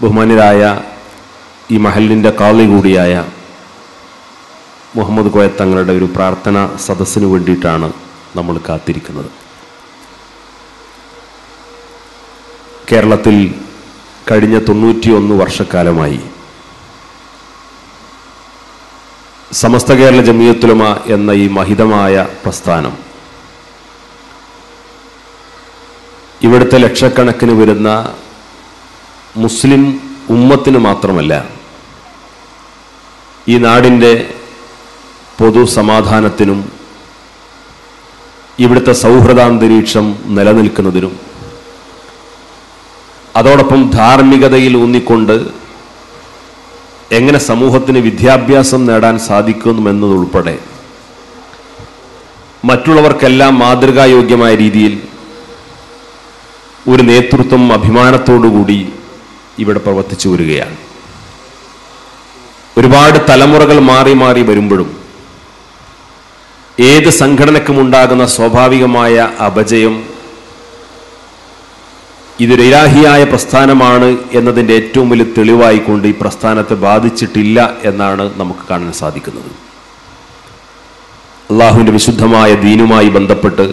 ബഹുമാന്യരായ ഈ മഹലിൻ്റെ കാളി കൂടിയായ മുഹമ്മദ് കോയ തങ്ങളുടെ ഒരു പ്രാർത്ഥന സദസ്സിന് വേണ്ടിയിട്ടാണ് നമ്മൾ കാത്തിരിക്കുന്നത് കേരളത്തിൽ കഴിഞ്ഞ തൊണ്ണൂറ്റിയൊന്ന് വർഷക്കാലമായി സമസ്ത കേരള ജമിയത്തുലമ എന്ന ഈ മഹിതമായ പ്രസ്ഥാനം ഇവിടുത്തെ ലക്ഷക്കണക്കിന് വരുന്ന മുസ്ലിം ഉമ്മത്തിന് മാത്രമല്ല ഈ നാടിൻ്റെ പൊതു സമാധാനത്തിനും ഇവിടുത്തെ സൗഹൃദാന്തരീക്ഷം നിലനിൽക്കുന്നതിനും അതോടൊപ്പം ധാർമ്മികതയിൽ ഊന്നിക്കൊണ്ട് എങ്ങനെ സമൂഹത്തിന് വിദ്യാഭ്യാസം നേടാൻ സാധിക്കുമെന്നതുൾപ്പെടെ മറ്റുള്ളവർക്കെല്ലാം മാതൃകായോഗ്യമായ രീതിയിൽ ഒരു നേതൃത്വം അഭിമാനത്തോടുകൂടി ഇവിടെ പ്രവർത്തിച്ചു വരികയാണ് ഒരുപാട് തലമുറകൾ മാറി മാറി വരുമ്പോഴും ഏത് സംഘടനക്കുമുണ്ടാകുന്ന സ്വാഭാവികമായ അപജയം ഇതൊരു ഇലാഹിയായ പ്രസ്ഥാനമാണ് എന്നതിൻ്റെ ഏറ്റവും വലിയ തെളിവായിക്കൊണ്ട് ഈ പ്രസ്ഥാനത്തെ ബാധിച്ചിട്ടില്ല എന്നാണ് നമുക്ക് കാണാൻ സാധിക്കുന്നത് അള്ളാഹുവിൻ്റെ വിശുദ്ധമായ ദീനുമായി ബന്ധപ്പെട്ട്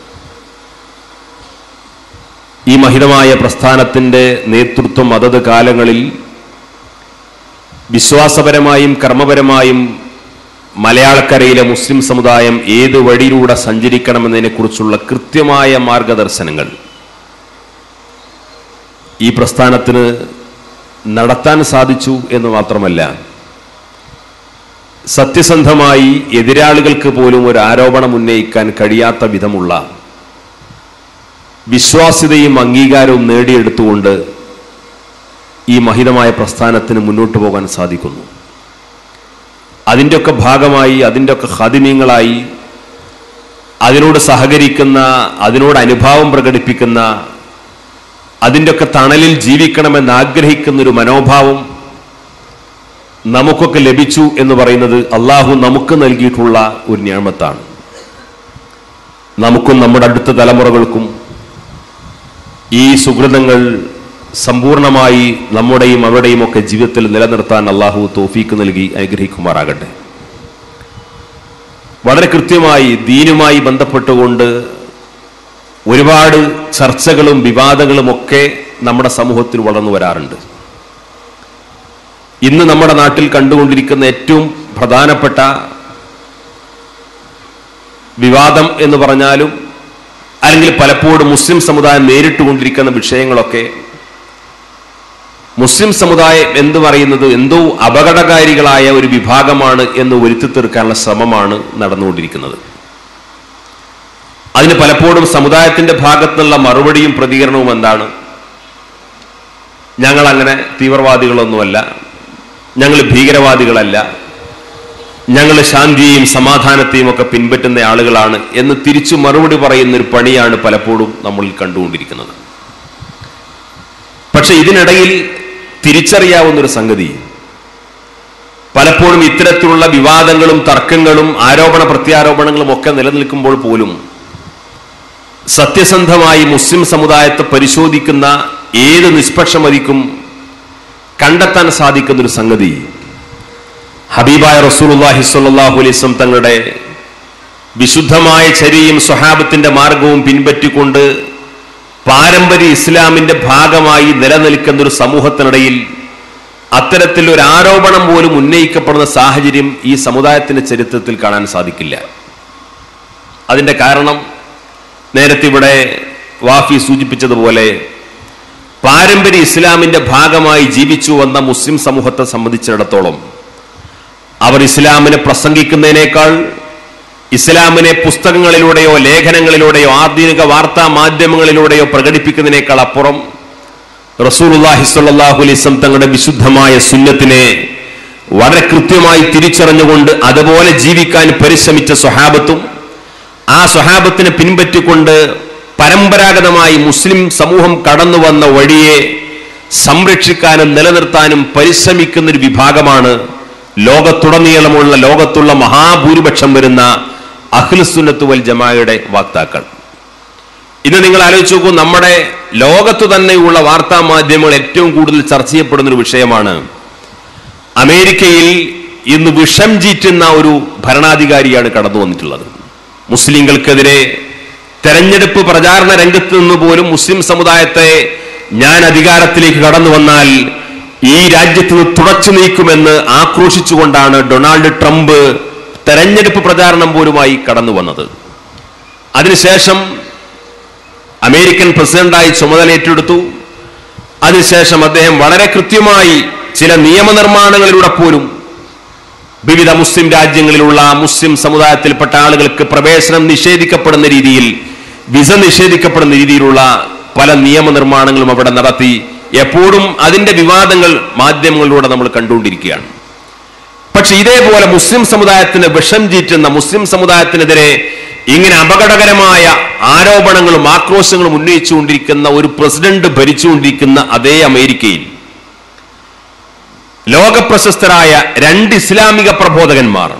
ഈ മഹിതമായ പ്രസ്ഥാനത്തിൻ്റെ നേതൃത്വം അതത് കാലങ്ങളിൽ വിശ്വാസപരമായും കർമ്മപരമായും മലയാളക്കരയിലെ മുസ്ലിം സമുദായം ഏത് വഴിയിലൂടെ സഞ്ചരിക്കണമെന്നതിനെക്കുറിച്ചുള്ള കൃത്യമായ മാർഗദർശനങ്ങൾ ഈ പ്രസ്ഥാനത്തിന് നടത്താൻ സാധിച്ചു എന്ന് മാത്രമല്ല സത്യസന്ധമായി എതിരാളികൾക്ക് പോലും ഒരു ആരോപണം ഉന്നയിക്കാൻ കഴിയാത്ത വിധമുള്ള വിശ്വാസ്യതയും അംഗീകാരവും നേടിയെടുത്തുകൊണ്ട് ഈ മഹിതമായ പ്രസ്ഥാനത്തിന് മുന്നോട്ട് പോകാൻ സാധിക്കുന്നു അതിൻ്റെയൊക്കെ ഭാഗമായി അതിൻ്റെയൊക്കെ ഹാദിമ്യങ്ങളായി അതിനോട് സഹകരിക്കുന്ന അതിനോട് അനുഭാവം പ്രകടിപ്പിക്കുന്ന അതിൻ്റെയൊക്കെ തണലിൽ ജീവിക്കണമെന്ന് ആഗ്രഹിക്കുന്ന ഒരു മനോഭാവം നമുക്കൊക്കെ ലഭിച്ചു എന്ന് പറയുന്നത് അള്ളാഹു നമുക്ക് നൽകിയിട്ടുള്ള ഒരു ഞാമത്താണ് നമുക്കും നമ്മുടെ അടുത്ത തലമുറകൾക്കും ഈ സുഹൃതങ്ങൾ സമ്പൂർണമായി നമ്മുടെയും അവരുടെയും ഒക്കെ ജീവിതത്തിൽ നിലനിർത്താൻ അള്ളാഹു തോഫീക്ക് നൽകി അനുഗ്രഹിക്കുമാറാകട്ടെ വളരെ കൃത്യമായി ദീനുമായി ബന്ധപ്പെട്ടുകൊണ്ട് ഒരുപാട് ചർച്ചകളും വിവാദങ്ങളും ഒക്കെ നമ്മുടെ സമൂഹത്തിൽ വളർന്നു വരാറുണ്ട് ഇന്ന് നമ്മുടെ നാട്ടിൽ കണ്ടുകൊണ്ടിരിക്കുന്ന ഏറ്റവും പ്രധാനപ്പെട്ട വിവാദം എന്ന് പറഞ്ഞാലും അല്ലെങ്കിൽ പലപ്പോഴും മുസ്ലിം സമുദായം നേരിട്ടുകൊണ്ടിരിക്കുന്ന വിഷയങ്ങളൊക്കെ മുസ്ലിം സമുദായം എന്ന് പറയുന്നത് എന്തോ അപകടകാരികളായ ഒരു വിഭാഗമാണ് എന്ന് വരുത്തി തീർക്കാനുള്ള ശ്രമമാണ് നടന്നുകൊണ്ടിരിക്കുന്നത് അതിന് പലപ്പോഴും സമുദായത്തിന്റെ ഭാഗത്തുനിന്നുള്ള മറുപടിയും പ്രതികരണവും എന്താണ് ഞങ്ങൾ അങ്ങനെ തീവ്രവാദികളൊന്നുമല്ല ഞങ്ങൾ ഭീകരവാദികളല്ല ഞങ്ങൾ ശാന്തിയെയും സമാധാനത്തെയും ഒക്കെ പിൻപറ്റുന്ന ആളുകളാണ് എന്ന് തിരിച്ചു മറുപടി പറയുന്ന ഒരു പണിയാണ് പലപ്പോഴും നമ്മൾ കണ്ടുകൊണ്ടിരിക്കുന്നത് പക്ഷെ ഇതിനിടയിൽ തിരിച്ചറിയാവുന്ന ഒരു സംഗതി പലപ്പോഴും ഇത്തരത്തിലുള്ള വിവാദങ്ങളും തർക്കങ്ങളും ആരോപണ പ്രത്യാരോപണങ്ങളും ഒക്കെ നിലനിൽക്കുമ്പോൾ പോലും സത്യസന്ധമായി മുസ്ലിം സമുദായത്തെ പരിശോധിക്കുന്ന ഏത് നിഷ്പക്ഷമതിക്കും കണ്ടെത്താൻ സാധിക്കുന്ന ഒരു സംഗതി ഹബീബായ റസൂലുല്ലാഹി സ്വല്ലല്ലാഹു അലൈഹി വസല്ലം തങ്ങളുടെ വിശുദ്ധമായ ചര്യയും സ്വഹാബത്തിന്റെ മാർഗവും പിൻപറ്റിക്കൊണ്ട് പാരമ്പര്യ ഇസ്ലാമിന്റെ ഭാഗമായി നിലനിൽക്കുന്ന ഒരു സമൂഹത്തിനിടയിൽ അത്തരത്തിൽ ഒരു ആരോപണം പോലും ഉന്നയിക്കപ്പെടുന്ന സാഹചര്യം ഈ സമുദായത്തിന്റെ ചരിത്രത്തിൽ കാണാൻ സാധിക്കില്ല അതിന്റെ കാരണം നേരത്തെ ഇവിടെ വാഫി സൂചിപ്പിച്ചതുപോലെ പാരമ്പര്യ ഇസ്ലാമിന്റെ ഭാഗമായി ജീവിച്ചു വന്ന മുസ്ലിം സമൂഹത്തെ സംബന്ധിച്ചിടത്തോളം അവർ ഇസ്ലാമിനെ പ്രസംഗിക്കുന്നതിനേക്കാൾ ഇസ്ലാമിനെ പുസ്തകങ്ങളിലൂടെയോ ലേഖനങ്ങളിലൂടെയോ ആധുനിക വാർത്താ മാധ്യമങ്ങളിലൂടെയോ പ്രകടിപ്പിക്കുന്നതിനേക്കാൾ അപ്പുറം റസൂലുല്ലാഹി സ്വല്ലല്ലാഹു അലൈഹി വസല്ലം തങ്ങളുടെ വിശുദ്ധമായ സുന്നത്തിനെ വളരെ കൃത്യമായി തിരിച്ചറിഞ്ഞുകൊണ്ട് അതുപോലെ ജീവിക്കാൻ പരിശ്രമിച്ച സ്വഹാബത്തും ആ സ്വഹാബത്തിനെ പിൻപറ്റിക്കൊണ്ട് പരമ്പരാഗതമായി മുസ്ലിം സമൂഹം കടന്നു വന്ന വഴിയെ സംരക്ഷിക്കാനും നിലനിർത്താനും പരിശ്രമിക്കുന്ന ഒരു വിഭാഗമാണ് ലോകത്തുടനീളമുള്ള ലോകത്തുള്ള മഹാഭൂരിപക്ഷം വരുന്ന അഖിൽസുന്നത്ത് വൽ ജമായുടെ വാക്താക്കൾ ഇന്ന് നിങ്ങൾ ആലോചിച്ച് നോക്കൂ നമ്മുടെ ലോകത്തു തന്നെയുള്ള വാർത്താ മാധ്യമങ്ങൾ ഏറ്റവും കൂടുതൽ ചർച്ച ചെയ്യപ്പെടുന്ന ഒരു വിഷയമാണ് അമേരിക്കയിൽ ഇന്ന് വിഷം ചീറ്റുന്ന ഒരു ഭരണാധികാരിയാണ് കടന്നു വന്നിട്ടുള്ളത് മുസ്ലിങ്ങൾക്കെതിരെ തെരഞ്ഞെടുപ്പ് പ്രചാരണ രംഗത്ത് നിന്ന് പോലും മുസ്ലിം സമുദായത്തെ ഞാൻ അധികാരത്തിലേക്ക് കടന്നു വന്നാൽ ഈ രാജ്യത്ത് നിന്ന് തുടച്ചു നീക്കുമെന്ന് ആക്രോശിച്ചുകൊണ്ടാണ് ഡൊണാൾഡ് ട്രംപ് തെരഞ്ഞെടുപ്പ് പ്രചാരണം പോലുമായി കടന്നു വന്നത് അതിനുശേഷം അമേരിക്കൻ പ്രസിഡന്റായി ചുമതല ഏറ്റെടുത്തു അതിനുശേഷം അദ്ദേഹം വളരെ കൃത്യമായി ചില നിയമനിർമ്മാണങ്ങളിലൂടെ പോലും വിവിധ മുസ്ലിം രാജ്യങ്ങളിലുള്ള മുസ്ലിം സമുദായത്തിൽപ്പെട്ട ആളുകൾക്ക് പ്രവേശനം നിഷേധിക്കപ്പെടുന്ന രീതിയിൽ വിസ നിഷേധിക്കപ്പെടുന്ന രീതിയിലുള്ള പല നിയമനിർമ്മാണങ്ങളും അവിടെ നടത്തി എപ്പോഴും അതിന്റെ വിവാദങ്ങൾ മാധ്യമങ്ങളിലൂടെ നമ്മൾ കണ്ടുകൊണ്ടിരിക്കുകയാണ് പക്ഷെ ഇതേപോലെ മുസ്ലിം സമുദായത്തിന് വിഷം ചീറ്റുന്ന മുസ്ലിം സമുദായത്തിനെതിരെ ഇങ്ങനെ അപകടകരമായ ആരോപണങ്ങളും ആക്രോശങ്ങളും ഉന്നയിച്ചുകൊണ്ടിരിക്കുന്ന ഒരു പ്രസിഡന്റ് ഭരിച്ചുകൊണ്ടിരിക്കുന്ന അതേ അമേരിക്കയിൽ ലോകപ്രശസ്തരായ രണ്ട് ഇസ്ലാമിക പ്രബോധകന്മാർ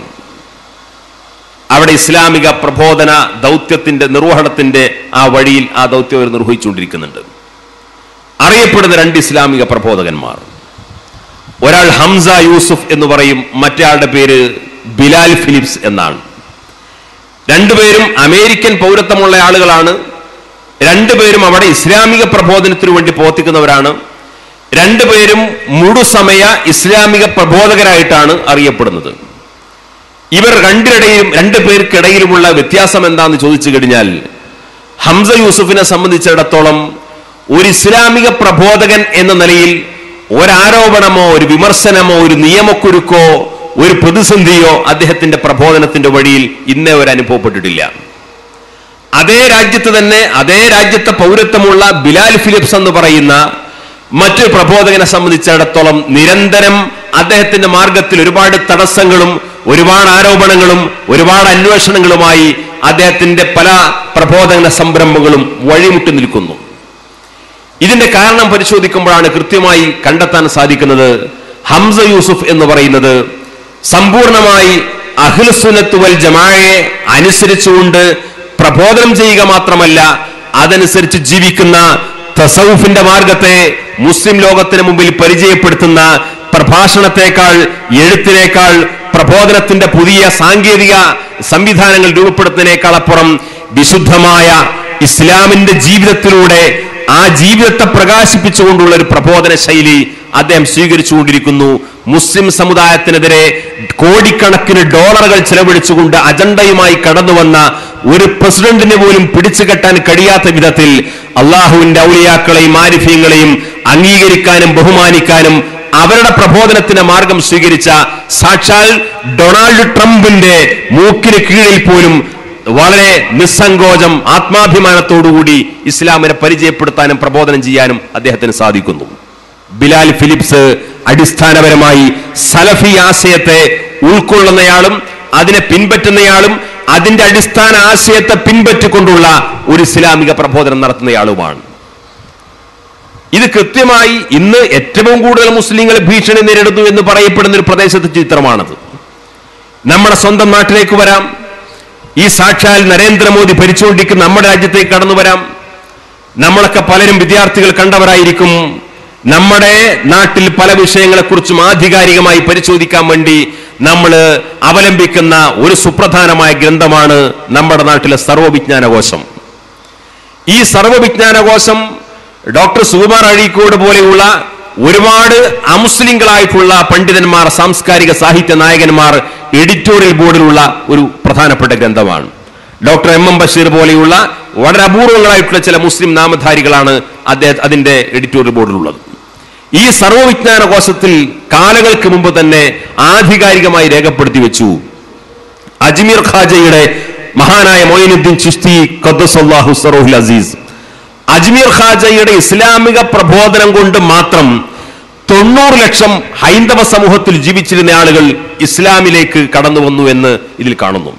അവിടെ ഇസ്ലാമിക പ്രബോധന ദൗത്യത്തിന്റെ നിർവഹണത്തിന്റെ ആ വഴിയിൽ ആ ദൗത്യം അവർ നിർവഹിച്ചുകൊണ്ടിരിക്കുന്നുണ്ട് അറിയപ്പെടുന്ന രണ്ട് ഇസ്ലാമിക പ്രബോധകന്മാർ ഒരാൾ ഹംസ യൂസുഫ് എന്ന് പറയും മറ്റേയാളുടെ പേര് ബിലാൽ ഫിലിപ്സ് എന്നാണ് രണ്ടുപേരും അമേരിക്കൻ പൗരത്വമുള്ള ആളുകളാണ് രണ്ടുപേരും അവിടെ ഇസ്ലാമിക പ്രബോധനത്തിനു വേണ്ടി പ്രവർത്തിക്കുന്നവരാണ് രണ്ടുപേരും മുഴുസമയ ഇസ്ലാമിക പ്രബോധകരായിട്ടാണ് അറിയപ്പെടുന്നത് ഇവർ രണ്ടിനിടയിലും രണ്ടു പേർക്കിടയിലുമുള്ള വ്യത്യാസം എന്താന്ന് ചോദിച്ചു കഴിഞ്ഞാൽ ഹംസ യൂസുഫിനെ സംബന്ധിച്ചിടത്തോളം ഒരു ഇസ്ലാമിക പ്രബോധകൻ എന്ന നിലയിൽ ഒരാരോപണമോ ഒരു വിമർശനമോ ഒരു നിയമക്കുരുക്കോ ഒരു പ്രതിസന്ധിയോ അദ്ദേഹത്തിന്റെ പ്രബോധനത്തിന്റെ വഴിയിൽ ഇന്നേ ഒരു അനുഭവപ്പെട്ടിട്ടില്ല അതേ രാജ്യത്ത് തന്നെ അതേ രാജ്യത്തെ പൗരത്വമുള്ള ബിലാൽ ഫിലിപ്സ് എന്ന് പറയുന്ന മറ്റൊരു പ്രബോധകനെ സംബന്ധിച്ചിടത്തോളം നിരന്തരം അദ്ദേഹത്തിന്റെ മാർഗത്തിൽ ഒരുപാട് തടസ്സങ്ങളും ഒരുപാട് ആരോപണങ്ങളും ഒരുപാട് അന്വേഷണങ്ങളുമായി അദ്ദേഹത്തിന്റെ പല പ്രബോധന സംരംഭങ്ങളും വഴിമുട്ടി നിൽക്കുന്നു ഇതിന്റെ കാരണം പരിശോധിക്കുമ്പോഴാണ് കൃത്യമായി കണ്ടെത്താൻ സാധിക്കുന്നത് ഹംസ യൂസുഫ് എന്ന് പറയുന്നത് സമ്പൂർണമായി അഖിൽസുനത്ത് വൽ ജമായെ അനുസരിച്ചുകൊണ്ട് പ്രബോധനം ചെയ്യുക മാത്രമല്ല അതനുസരിച്ച് ജീവിക്കുന്ന തസൌഫിന്റെ മാർഗത്തെ മുസ്ലിം ലോകത്തിന് മുമ്പിൽ പരിചയപ്പെടുത്തുന്ന പ്രഭാഷണത്തെക്കാൾ എഴുത്തിനേക്കാൾ പ്രബോധനത്തിന്റെ പുതിയ സാങ്കേതിക സംവിധാനങ്ങൾ രൂപപ്പെടുത്തുന്നതിനേക്കാൾ അപ്പുറം വിശുദ്ധമായ ഇസ്ലാമിന്റെ ജീവിതത്തിലൂടെ ആ ജീവിതത്തെ പ്രകാശിപ്പിച്ചുകൊണ്ടുള്ള ഒരു പ്രബോധന ശൈലി അദ്ദേഹം സ്വീകരിച്ചുകൊണ്ടിരിക്കുന്നു മുസ്ലിം സമുദായത്തിനെതിരെ കോടിക്കണക്കിന് ഡോളറുകൾ ചെലവഴിച്ചുകൊണ്ട് അജണ്ടയുമായി കടന്നു വന്ന ഒരു പ്രസിഡന്റിനെ പോലും പിടിച്ചു കെട്ടാൻ കഴിയാത്ത വിധത്തിൽ അള്ളാഹുവിന്റെ ഔലിയാക്കളെയും ആരിഫ്യങ്ങളെയും അംഗീകരിക്കാനും ബഹുമാനിക്കാനും അവരുടെ പ്രബോധനത്തിന്റെ മാർഗം സ്വീകരിച്ച സാക്ഷാൽ ഡൊണാൾഡ് ട്രംപിന്റെ മൂക്കിന് കീഴിൽ പോലും വളരെ നിസ്സങ്കോചം ആത്മാഭിമാനത്തോടുകൂടി ഇസ്ലാമിനെ പരിചയപ്പെടുത്താനും പ്രബോധനം ചെയ്യാനും അദ്ദേഹത്തിന് സാധിക്കുന്നു ബിലാൽ ഫിലിപ്സ് അടിസ്ഥാനപരമായി സലഫി ആശയത്തെ ഉൾക്കൊള്ളുന്നയാളും അതിനെ പിൻപറ്റുന്നയാളും അതിന്റെ അടിസ്ഥാന ആശയത്തെ പിൻപറ്റിക്കൊണ്ടുള്ള ഒരു ഇസ്ലാമിക പ്രബോധനം നടത്തുന്നയാളുമാണ് ഇത് കൃത്യമായി ഇന്ന് ഏറ്റവും കൂടുതൽ മുസ്ലിങ്ങൾ ഭീഷണി നേരിടുന്നു എന്ന് പറയപ്പെടുന്ന ഒരു പ്രദേശത്തെ ചിത്രമാണത് നമ്മുടെ സ്വന്തം നാട്ടിലേക്ക് വരാം ഈ സാക്ഷാൽ നരേന്ദ്രമോദി ഭരിച്ചുകൊണ്ടിരിക്കുന്ന നമ്മുടെ രാജ്യത്തേക്ക് കടന്നു വരാം നമ്മളൊക്കെ പലരും വിദ്യാർത്ഥികൾ കണ്ടവരായിരിക്കും നമ്മുടെ നാട്ടിൽ പല വിഷയങ്ങളെക്കുറിച്ചും ആധികാരികമായി പരിശോധിക്കാൻ വേണ്ടി നമ്മൾ അവലംബിക്കുന്ന ഒരു സുപ്രധാനമായ ഗ്രന്ഥമാണ് നമ്മുടെ നാട്ടിലെ സർവവിജ്ഞാനകോശം ഈ സർവവിജ്ഞാനകോശം ഡോക്ടർ സുകുമാർ അഴീക്കോട് പോലെയുള്ള ഒരുപാട് അമുസ്ലിങ്ങളായിട്ടുള്ള പണ്ഡിതന്മാർ സാംസ്കാരിക സാഹിത്യ നായകന്മാർ എഡിറ്റോറിയൽ ബോർഡിലുള്ള ഒരു പ്രധാനപ്പെട്ട ഗ്രന്ഥമാണ് ഡോക്ടർ എം എം ബഷീർ പോലെയുള്ള വളരെ അപൂർവങ്ങളായിട്ടുള്ള ചില മുസ്ലിം നാമധാരികളാണ് അദ്ദേഹം അതിന്റെ എഡിറ്റോറിയൽ ബോർഡിലുള്ളത് ഈ സർവവിജ്ഞാന കോശത്തിൽ കാലങ്ങൾക്ക് മുമ്പ് തന്നെ ആധികാരികമായി രേഖപ്പെടുത്തി വെച്ചു അജ്മീർ ഖാജയുടെ മഹാനായ മൊയിനുദ്ദീൻ ചിസ്തി ഖദ്ദസല്ലാഹു സറോഹുൽ അസീസ് അജ്മീർ ഖാജയുടെ ഇസ്ലാമിക പ്രബോധനം കൊണ്ട് മാത്രം തൊണ്ണൂറ് ലക്ഷം ഹൈന്ദവ സമൂഹത്തിൽ ജീവിച്ചിരുന്ന ആളുകൾ ഇസ്ലാമിലേക്ക് കടന്നു വന്നു എന്ന് ഇതിൽ കാണുന്നു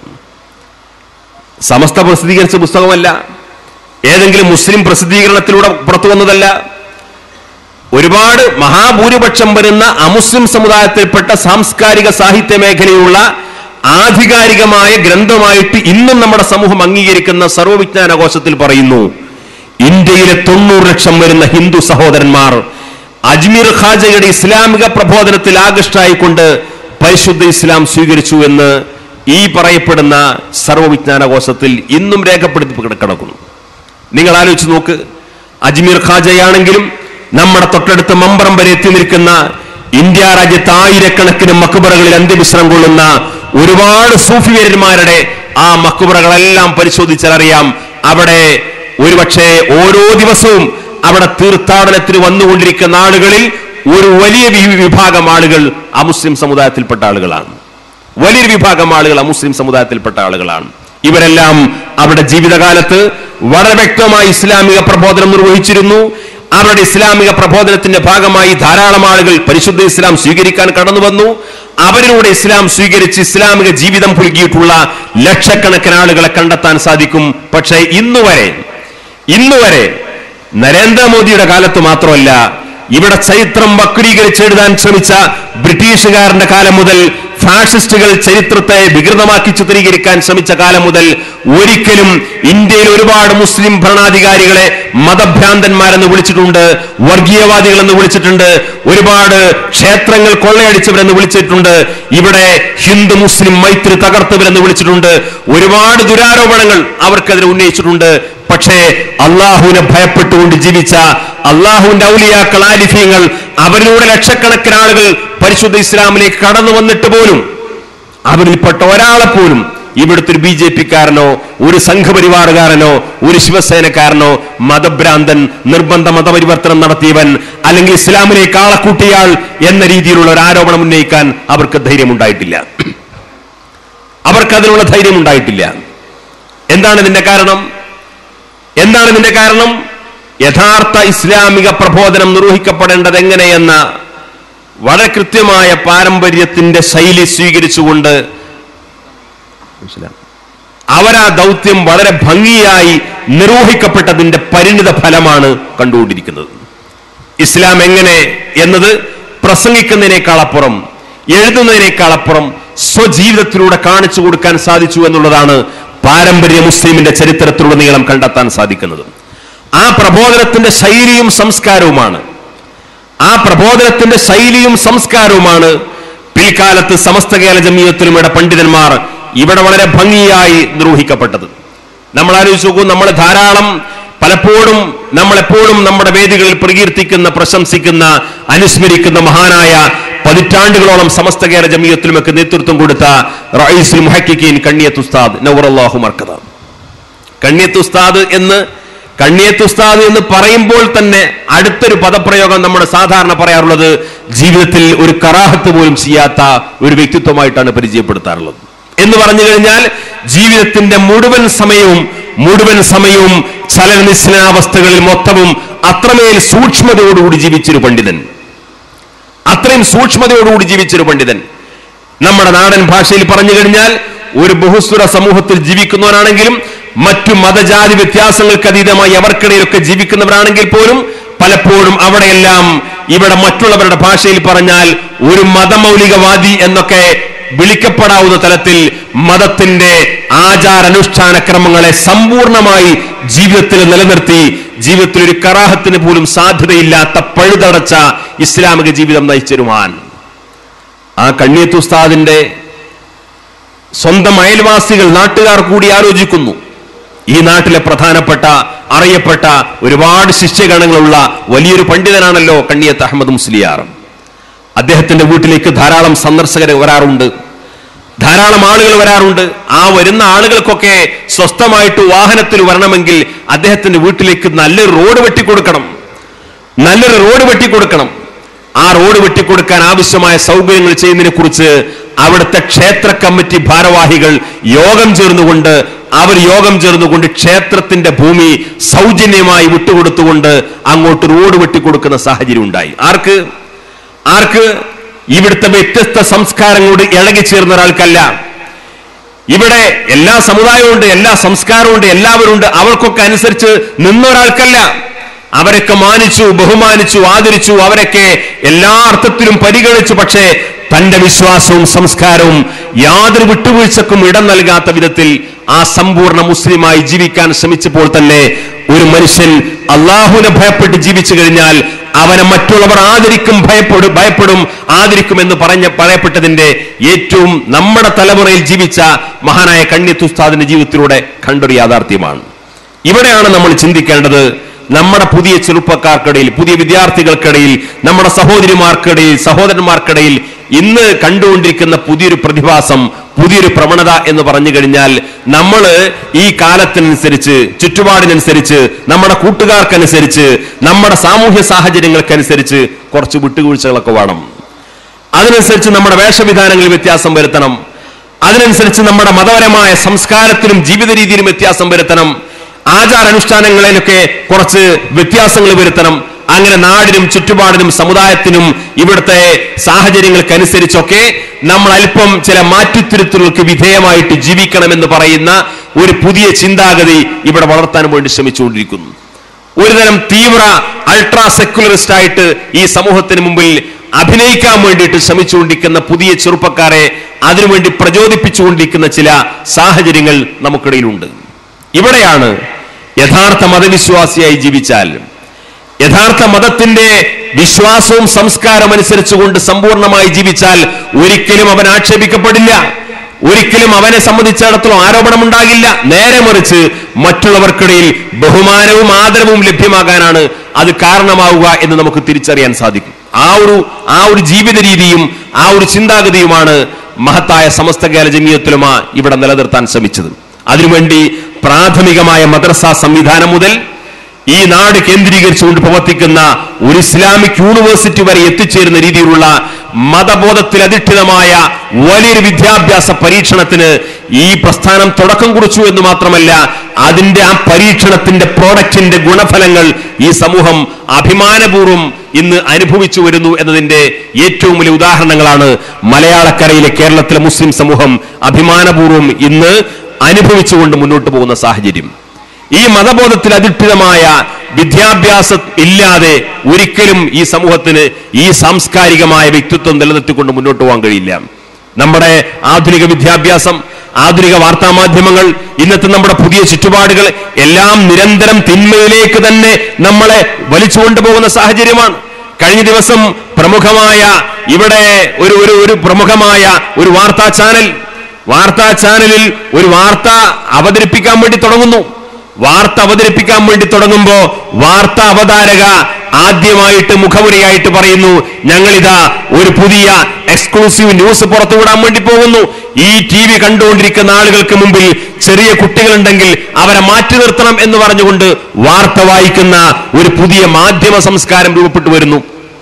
സമസ്ത പ്രസിദ്ധീകരിച്ച പുസ്തകമല്ല ഏതെങ്കിലും മുസ്ലിം പ്രസിദ്ധീകരണത്തിലൂടെ പുറത്തു വന്നതല്ല ഒരുപാട് മഹാഭൂരിപക്ഷം വരുന്ന അമുസ്ലിം സമുദായത്തിൽപ്പെട്ട സാംസ്കാരിക സാഹിത്യ മേഖലയിലുള്ള ആധികാരികമായ ഗ്രന്ഥമായിട്ട് ഇന്നും നമ്മുടെ സമൂഹം അംഗീകരിക്കുന്ന സർവവിജ്ഞാന കോശത്തിൽ പറയുന്നു ഇന്ത്യയിലെ തൊണ്ണൂറ് ലക്ഷം വരുന്ന ഹിന്ദു സഹോദരന്മാർ അജ്മീർ ഖാജയുടെ ഇസ്ലാമിക പ്രബോധനത്തിൽ ആകൃഷ്ടായിക്കൊണ്ട് പരിശുദ്ധ ഇസ്ലാം സ്വീകരിച്ചു എന്ന് ഈ പറയപ്പെടുന്ന സർവവിജ്ഞാനകോശത്തിൽ ഇന്നും രേഖപ്പെടുത്തി കിടക്കുന്നു നിങ്ങൾ ആലോചിച്ച് നോക്ക് അജ്മീർ ഖാജയാണെങ്കിലും നമ്മുടെ തൊട്ടടുത്ത് മമ്പറം വരെ എത്തി നിൽക്കുന്ന ഇന്ത്യ രാജ്യത്ത് ആയിരക്കണക്കിന് മക്കുബറകളിൽ അന്ത്യവിശ്രം കൊള്ളുന്ന ഒരുപാട് സൂഫിവര്യന്മാരുടെ ആ മക്കുബറകളെല്ലാം പരിശോധിച്ചാൽ അറിയാം അവിടെ ഒരുപക്ഷെ ഓരോ ദിവസവും അവിടെ തീർത്ഥാടനത്തിന് വന്നുകൊണ്ടിരിക്കുന്ന ആളുകളിൽ ഒരു വലിയ വി- വിഭാഗം ആളുകൾ അമുസ്ലിം സമുദായത്തിൽപ്പെട്ട ആളുകളാണ് വലിയൊരു വിഭാഗം ആളുകൾ അമുസ്ലിം സമുദായത്തിൽപ്പെട്ട ആളുകളാണ് ഇവരെല്ലാം അവരുടെ ജീവിതകാലത്ത് വളരെ വ്യക്തമായി ഇസ്ലാമിക പ്രബോധനം നിർവഹിച്ചിരുന്നു അവരുടെ ഇസ്ലാമിക പ്രബോധനത്തിന്റെ ഭാഗമായി ധാരാളം ആളുകൾ പരിശുദ്ധ ഇസ്ലാം സ്വീകരിക്കാൻ കടന്നു വന്നു അവരിലൂടെ ഇസ്ലാം സ്വീകരിച്ച് ഇസ്ലാമിക ജീവിതം പുലുകിയിട്ടുള്ള ലക്ഷക്കണക്കിന് ആളുകളെ കണ്ടെത്താൻ സാധിക്കും പക്ഷേ ഇന്നുവരെ ഇന്നുവരെ നരേന്ദ്രമോദിയുടെ കാലത്ത് മാത്രമല്ല ഇവിടെ ചരിത്രം വക്രീകരിച്ചെഴുതാൻ ശ്രമിച്ച ബ്രിട്ടീഷുകാരന്റെ കാലം മുതൽ ഫാഷിസ്റ്റുകൾ ചരിത്രത്തെ വികൃതമാക്കി ചിത്രീകരിക്കാൻ ശ്രമിച്ച കാലം മുതൽ ഒരിക്കലും ഇന്ത്യയിൽ ഒരുപാട് മുസ്ലിം ഭരണാധികാരികളെ മതഭ്രാന്തന്മാരെന്ന് വിളിച്ചിട്ടുണ്ട് വർഗീയവാദികളെന്ന് വിളിച്ചിട്ടുണ്ട് ഒരുപാട് ക്ഷേത്രങ്ങൾ കൊള്ളയടിച്ചവരെന്ന് വിളിച്ചിട്ടുണ്ട് ഇവിടെ ഹിന്ദു മുസ്ലിം മൈത്രി തകർത്തവരെന്ന് വിളിച്ചിട്ടുണ്ട് ഒരുപാട് ദുരാരോപണങ്ങൾ അവർക്കെതിരെ ഉന്നയിച്ചിട്ടുണ്ട് പക്ഷേ അള്ളാഹുവിനെ ഭയപ്പെട്ടുകൊണ്ട് ജീവിച്ച അള്ളാഹുവിന്റെ ഔലിയാക്കൾ ആലിഫീങ്ങൾ അവരിലൂടെ ലക്ഷക്കണക്കിന് ആളുകൾ പരിശുദ്ധ ഇസ്ലാമിലേക്ക് കടന്നു വന്നിട്ട് പോലും അവരിൽപ്പെട്ട ഒരാളെ പോലും ഇവിടുത്തെ ഒരു ബി ജെ പിക്കാരനോ ഒരു സംഘപരിവാറുകാരനോ ഒരു ശിവസേനക്കാരനോ മതഭ്രാന്തൻ നിർബന്ധ മതപരിവർത്തനം നടത്തിയവൻ അല്ലെങ്കിൽ ഇസ്ലാമിലേക്ക് ആളെ കൂട്ടിയാൾ എന്ന രീതിയിലുള്ള ഒരു ആരോപണം ഉന്നയിക്കാൻ അവർക്ക് ധൈര്യമുണ്ടായിട്ടില്ല അവർക്ക് അതിനുള്ള ധൈര്യം ഉണ്ടായിട്ടില്ല എന്താണ് ഇതിന്റെ കാരണം എന്താണ് ഇതിന്റെ കാരണം യഥാർത്ഥ ഇസ്ലാമിക പ്രബോധനം നിർവഹിക്കപ്പെടേണ്ടത് എങ്ങനെയെന്ന വളരെ കൃത്യമായ പാരമ്പര്യത്തിന്റെ ശൈലി സ്വീകരിച്ചുകൊണ്ട് മനസ്സിലായോ? അവരാ ദൗത്യം വളരെ ഭംഗിയായി നിർവഹിക്കപ്പെട്ടതിന്റെ പരിണിത ഫലമാണ് കണ്ടുകൊണ്ടിരിക്കുന്നത് ഇസ്ലാം എങ്ങനെ എന്നത് പ്രസംഗിക്കുന്നതിനേക്കാൾ അപ്പുറം എഴുതുന്നതിനേക്കാൾ അപ്പുറം സ്വജീവിതത്തിലൂടെ കാണിച്ചു കൊടുക്കാൻ സാധിച്ചു എന്നുള്ളതാണ് പാരമ്പര്യ മുസ്ലിമിന്റെ ചരിത്രത്തിലുടനീളം കണ്ടെത്താൻ സാധിക്കുന്നത് ആ പ്രബോധനത്തിന്റെ ശൈലിയും സംസ്കാരവുമാണ് ആ പ്രബോധനത്തിന്റെ ശൈലിയും സംസ്കാരവുമാണ് പിൽക്കാലത്ത് സമസ്ത കേരള ജമീയത്തിലുമിടെ പണ്ഡിതന്മാർ ഇവിടെ വളരെ ഭംഗിയായി നിർവഹിക്കപ്പെട്ടത് നമ്മൾ ആലോചിച്ച് നോക്കൂ നമ്മൾ ധാരാളം പലപ്പോഴും നമ്മളെപ്പോഴും നമ്മുടെ വേദികളിൽ പ്രകീർത്തിക്കുന്ന പ്രശംസിക്കുന്ന അനുസ്മരിക്കുന്ന മഹാനായ പതിറ്റാണ്ടുകളോളം സമസ്ത കേരള ജമീയത്തിലുമൊക്കെ നേതൃത്വം കൊടുത്ത റഈസുൽ മുഹക്കിക്കീൻ കണ്ണിയത്ത് ഉസ്താദ് നവറല്ലാഹു മർക്കത കണ്ണിയത്ത് ഉസ്താദ് എന്ന് കണ്ണിയത്ത് ഉസ്താദ് എന്ന് പറയുമ്പോൾ തന്നെ അടുത്തൊരു പദപ്രയോഗം നമ്മുടെ സാധാരണ പറയാറുള്ളത് ജീവിതത്തിൽ ഒരു കറാഹത്ത് പോലും ചെയ്യാത്ത ഒരു വ്യക്തിത്വമായിട്ടാണ് പരിചയപ്പെടുത്താറുള്ളത് എന്ന് പറഞ്ഞു കഴിഞ്ഞാൽ ജീവിതത്തിന്റെ മുഴുവൻ സമയവും മുഴുവൻ സമയവും ചലനനിശ്ചലാവസ്ഥകളിൽ മൊത്തവും അത്രമേൽ സൂക്ഷ്മതയോടുകൂടി ജീവിച്ചൊരു പണ്ഡിതൻ അത്രയും സൂക്ഷ്മതയോടുകൂടി ജീവിച്ചൊരു പണ്ഡിതൻ നമ്മുടെ നാടൻ ഭാഷയിൽ പറഞ്ഞു കഴിഞ്ഞാൽ ഒരു ബഹുസ്വര സമൂഹത്തിൽ ജീവിക്കുന്നവരാണെങ്കിലും മറ്റു മതജാതി വ്യത്യാസങ്ങൾക്ക് അതീതമായി അവർക്കിടയിലൊക്കെ ജീവിക്കുന്നവരാണെങ്കിൽ പോലും പലപ്പോഴും അവിടെയെല്ലാം ഇവിടെ മറ്റുള്ളവരുടെ ഭാഷയിൽ പറഞ്ഞാൽ ഒരു മതമൗലികവാദി എന്നൊക്കെ വിളിക്കപ്പെടാവുന്ന തലത്തിൽ മതത്തിന്റെ ആചാരാനുഷ്ഠാന ക്രമങ്ങളെ സമ്പൂർണമായി ജീവിതത്തിൽ നിലനിർത്തി ജീവിതത്തിൽ ഒരു കറാഹത്തിന് പോലും സാധ്യതയില്ലാത്ത പഴുതടച്ച ഇസ്ലാമിക ജീവിതം നയിച്ചൊരുമാൻ ആ കണ്ണിയത്ത് ഉസ്താദിന്റെ സ്വന്തം അയൽവാസികൾ നാട്ടുകാർ കൂടി ആലോചിക്കുന്നു ഈ നാട്ടിലെ പ്രധാനപ്പെട്ട അറിയപ്പെട്ട ഒരുപാട് ശിഷ്യഗണങ്ങളുള്ള വലിയൊരു പണ്ഡിതനാണല്ലോ കണ്ണിയത്ത് അഹമ്മദ് മുസ്ലിയാർ അദ്ദേഹത്തിന്റെ വീട്ടിലേക്ക് ധാരാളം സന്ദർശകർ വരാറുണ്ട് ധാരാളം ആളുകൾ വരാറുണ്ട് ആ വരുന്ന ആളുകൾക്കൊക്കെ സ്വസ്ഥമായിട്ട് വാഹനത്തിൽ വരണമെങ്കിൽ അദ്ദേഹത്തിന്റെ വീട്ടിലേക്ക് നല്ലൊരു റോഡ് വെട്ടിക്കൊടുക്കണം നല്ലൊരു റോഡ് വെട്ടിക്കൊടുക്കണം ആ റോഡ് വെട്ടിക്കൊടുക്കാൻ ആവശ്യമായ സൗകര്യങ്ങൾ ചെയ്യുന്നതിനെ കുറിച്ച് അവിടുത്തെ ക്ഷേത്ര കമ്മിറ്റി ഭാരവാഹികൾ യോഗം ചേർന്നുകൊണ്ട് അവർ യോഗം ചേർന്നുകൊണ്ട് ക്ഷേത്രത്തിന്റെ ഭൂമി സൗജന്യമായി വിട്ടുകൊടുത്തുകൊണ്ട് അങ്ങോട്ട് റോഡ് വെട്ടിക്കൊടുക്കുന്ന സാഹചര്യം ഉണ്ടായി ആർക്ക് ആർക്ക് ഇവിടുത്തെ വ്യത്യസ്ത സംസ്കാരങ്ങളോട് ഇളകിച്ചേർന്ന ഒരാൾക്കല്ല ഇവിടെ എല്ലാ സമുദായവും ഉണ്ട് എല്ലാ സംസ്കാരവും ഉണ്ട് എല്ലാവരും ഉണ്ട് അവർക്കൊക്കെ അനുസരിച്ച് നിന്ന ഒരാൾക്കല്ല അവരൊക്കെ മാനിച്ചു ബഹുമാനിച്ചു ആദരിച്ചു അവരൊക്കെ എല്ലാ അർത്ഥത്തിലും പരിഗണിച്ചു പക്ഷേ തന്റെ വിശ്വാസവും സംസ്കാരവും യാതൊരു വിട്ടുവീഴ്ചക്കും ഇടം നൽകാത്ത വിധത്തിൽ ആ സമ്പൂർണ്ണ മുസ്ലിമായി ജീവിക്കാൻ ശ്രമിച്ചപ്പോൾ തന്നെ ഒരു മനുഷ്യൻ അള്ളാഹുവിനെ ഭയപ്പെട്ട് ജീവിച്ചു കഴിഞ്ഞാൽ അവനെ മറ്റുള്ളവർ ആദരിക്കും ഭയപ്പെടും ഭയപ്പെടും ആദരിക്കും എന്ന് പറഞ്ഞ പറയപ്പെട്ടതിന്റെ ഏറ്റവും നമ്മുടെ തലമുറയിൽ ജീവിച്ച മഹാനായ കണ്യത്തുസ്താദിന്റെ ജീവിതത്തിലൂടെ കണ്ടൊരു യാഥാർത്ഥ്യമാണ് ഇവിടെയാണ് നമ്മൾ ചിന്തിക്കേണ്ടത് നമ്മുടെ പുതിയ ചെറുപ്പക്കാർക്കിടയിൽ പുതിയ വിദ്യാർത്ഥികൾക്കിടയിൽ നമ്മുടെ സഹോദരിമാർക്കിടയിൽ സഹോദരന്മാർക്കിടയിൽ ഇന്ന് കണ്ടുകൊണ്ടിരിക്കുന്ന പുതിയൊരു പ്രതിഭാസം പുതിയൊരു പ്രവണത എന്ന് പറഞ്ഞു കഴിഞ്ഞാൽ നമ്മൾ ഈ കാലത്തിനനുസരിച്ച് ചുറ്റുപാടിനനുസരിച്ച് നമ്മുടെ കൂട്ടുകാർക്കനുസരിച്ച് നമ്മുടെ സാമൂഹ്യ സാഹചര്യങ്ങൾക്കനുസരിച്ച് കുറച്ച് വിട്ടുവീഴ്ചകളൊക്കെ വേണം അതിനനുസരിച്ച് നമ്മുടെ വേഷവിധാനങ്ങളിൽ വ്യത്യാസം വരുത്തണം അതിനനുസരിച്ച് നമ്മുടെ മതപരമായ സംസ്കാരത്തിലും ജീവിത രീതിയിലും വ്യത്യാസം വരുത്തണം ആചാരാനുഷ്ഠാനങ്ങളിലൊക്കെ കുറച്ച് വ്യത്യാസങ്ങൾ വരുത്തണം അങ്ങനെ നാടിനും ചുറ്റുപാടിനും സമുദായത്തിനും ഇവിടുത്തെ സാഹചര്യങ്ങൾക്കനുസരിച്ചൊക്കെ നമ്മൾ അല്പം ചില മാറ്റിത്തിരുത്തലുകൾക്ക് വിധേയമായിട്ട് ജീവിക്കണമെന്ന് പറയുന്ന ഒരു പുതിയ ചിന്താഗതി ഇവിടെ വളർത്താൻ വേണ്ടി ശ്രമിച്ചുകൊണ്ടിരിക്കുന്നു ഒരുതരം തീവ്ര അൾട്രാ സെക്യുലറിസ്റ്റ് ആയിട്ട് ഈ സമൂഹത്തിന് മുമ്പിൽ അഭിനയിക്കാൻ വേണ്ടിയിട്ട് ശ്രമിച്ചുകൊണ്ടിരിക്കുന്ന പുതിയ ചെറുപ്പക്കാരെ അതിനുവേണ്ടി പ്രചോദിപ്പിച്ചുകൊണ്ടിരിക്കുന്ന ചില സാഹചര്യങ്ങൾ നമുക്കിടയിലുണ്ട് ഇവിടെയാണ് യഥാർത്ഥ മതവിശ്വാസിയായി ജീവിച്ചാൽ യഥാർത്ഥ മതത്തിന്റെ വിശ്വാസവും സംസ്കാരം അനുസരിച്ചുകൊണ്ട് സമ്പൂർണ്ണമായി ജീവിച്ചാൽ ഒരിക്കലും അവൻ ആക്ഷേപിക്കപ്പെടില്ല ഒരിക്കലും അവനെ സംബന്ധിച്ചിടത്തോളം ആരോപണമുണ്ടാകില്ല നേരെ മറിച്ച് മറ്റുള്ളവർക്കിടയിൽ ബഹുമാനവും ആദരവും ലഭ്യമാകാനാണ് അത് കാരണമാവുക എന്ന് നമുക്ക് തിരിച്ചറിയാൻ സാധിക്കും ആ ഒരു ആ ഒരു ജീവിത രീതിയും ആ ഒരു ചിന്താഗതിയുമാണ് മഹത്തായ സമസ്ത കേരള ജമീയത്തുലമ ഇവിടെ നിലനിർത്താൻ ശ്രമിച്ചത് അതിനുവേണ്ടി പ്രാഥമികമായ മദ്രസ സംവിധാനം മുതൽ ഈ നാട് കേന്ദ്രീകരിച്ചുകൊണ്ട് പ്രവർത്തിക്കുന്ന ഒരു ഇസ്ലാമിക് യൂണിവേഴ്സിറ്റി വരെ എത്തിച്ചേരുന്ന രീതിയിലുള്ള മതബോധത്തിൽ അധിഷ്ഠിതമായ വലിയൊരു വിദ്യാഭ്യാസ പരീക്ഷണത്തിന് ഈ പ്രസ്ഥാനം തുടക്കം കുറിച്ചു എന്ന് മാത്രമല്ല അതിന്റെ ആ പരീക്ഷണത്തിന്റെ പ്രോഡക്റ്റിന്റെ ഗുണഫലങ്ങൾ ഈ സമൂഹം അഭിമാനപൂർവ്വം ഇന്ന് അനുഭവിച്ചു വരുന്നു എന്നതിന്റെ ഏറ്റവും വലിയ ഉദാഹരണങ്ങളാണ് മലയാളക്കരയിലെ കേരളത്തിലെ മുസ്ലിം സമൂഹം അഭിമാനപൂർവ്വം ഇന്ന് അനുഭവിച്ചുകൊണ്ട് മുന്നോട്ട് പോകുന്ന സാഹചര്യം ഈ മതബോധത്തിൽ അധിഷ്ഠിതമായ വിദ്യാഭ്യാസം ഇല്ലാതെ ഒരിക്കലും ഈ സമൂഹത്തിന് ഈ സാംസ്കാരികമായ വ്യക്തിത്വം നിലനിർത്തിക്കൊണ്ട് മുന്നോട്ട് പോകാൻ കഴിയില്ല നമ്മുടെ ആധുനിക വിദ്യാഭ്യാസം ആധുനിക വാർത്താമാധ്യമങ്ങൾ ഇന്നത്തെ നമ്മുടെ പുതിയ ചുറ്റുപാടുകൾ എല്ലാം നിരന്തരം തിന്മയിലേക്ക് തന്നെ നമ്മളെ വലിച്ചുകൊണ്ടു പോകുന്ന സാഹചര്യമാണ് കഴിഞ്ഞ ദിവസം പ്രമുഖമായ ഇവിടെ ഒരു ഒരു ഒരു പ്രമുഖമായ ഒരു വാർത്താ ചാനൽ വാർത്താ ചാനലിൽ ഒരു വാർത്ത അവതരിപ്പിക്കാൻ വേണ്ടി തുടങ്ങുന്നു വാർത്ത അവതരിപ്പിക്കാൻ വേണ്ടി തുടങ്ങുമ്പോ വാർത്ത അവതാരക ആദ്യമായിട്ട് മുഖമുരയായിട്ട് പറയുന്നു ഞങ്ങളിതാ ഒരു പുതിയ എക്സ്ക്ലൂസീവ് ന്യൂസ് പുറത്തുവിടാൻ വേണ്ടി പോകുന്നു ഈ ടി വി കണ്ടുകൊണ്ടിരിക്കുന്ന ആളുകൾക്ക് മുമ്പിൽ ചെറിയ കുട്ടികളുണ്ടെങ്കിൽ അവരെ മാറ്റി നിർത്തണം എന്ന് പറഞ്ഞുകൊണ്ട് വാർത്ത വായിക്കുന്ന ഒരു പുതിയ മാധ്യമ സംസ്കാരം രൂപപ്പെട്ടു വരുന്നു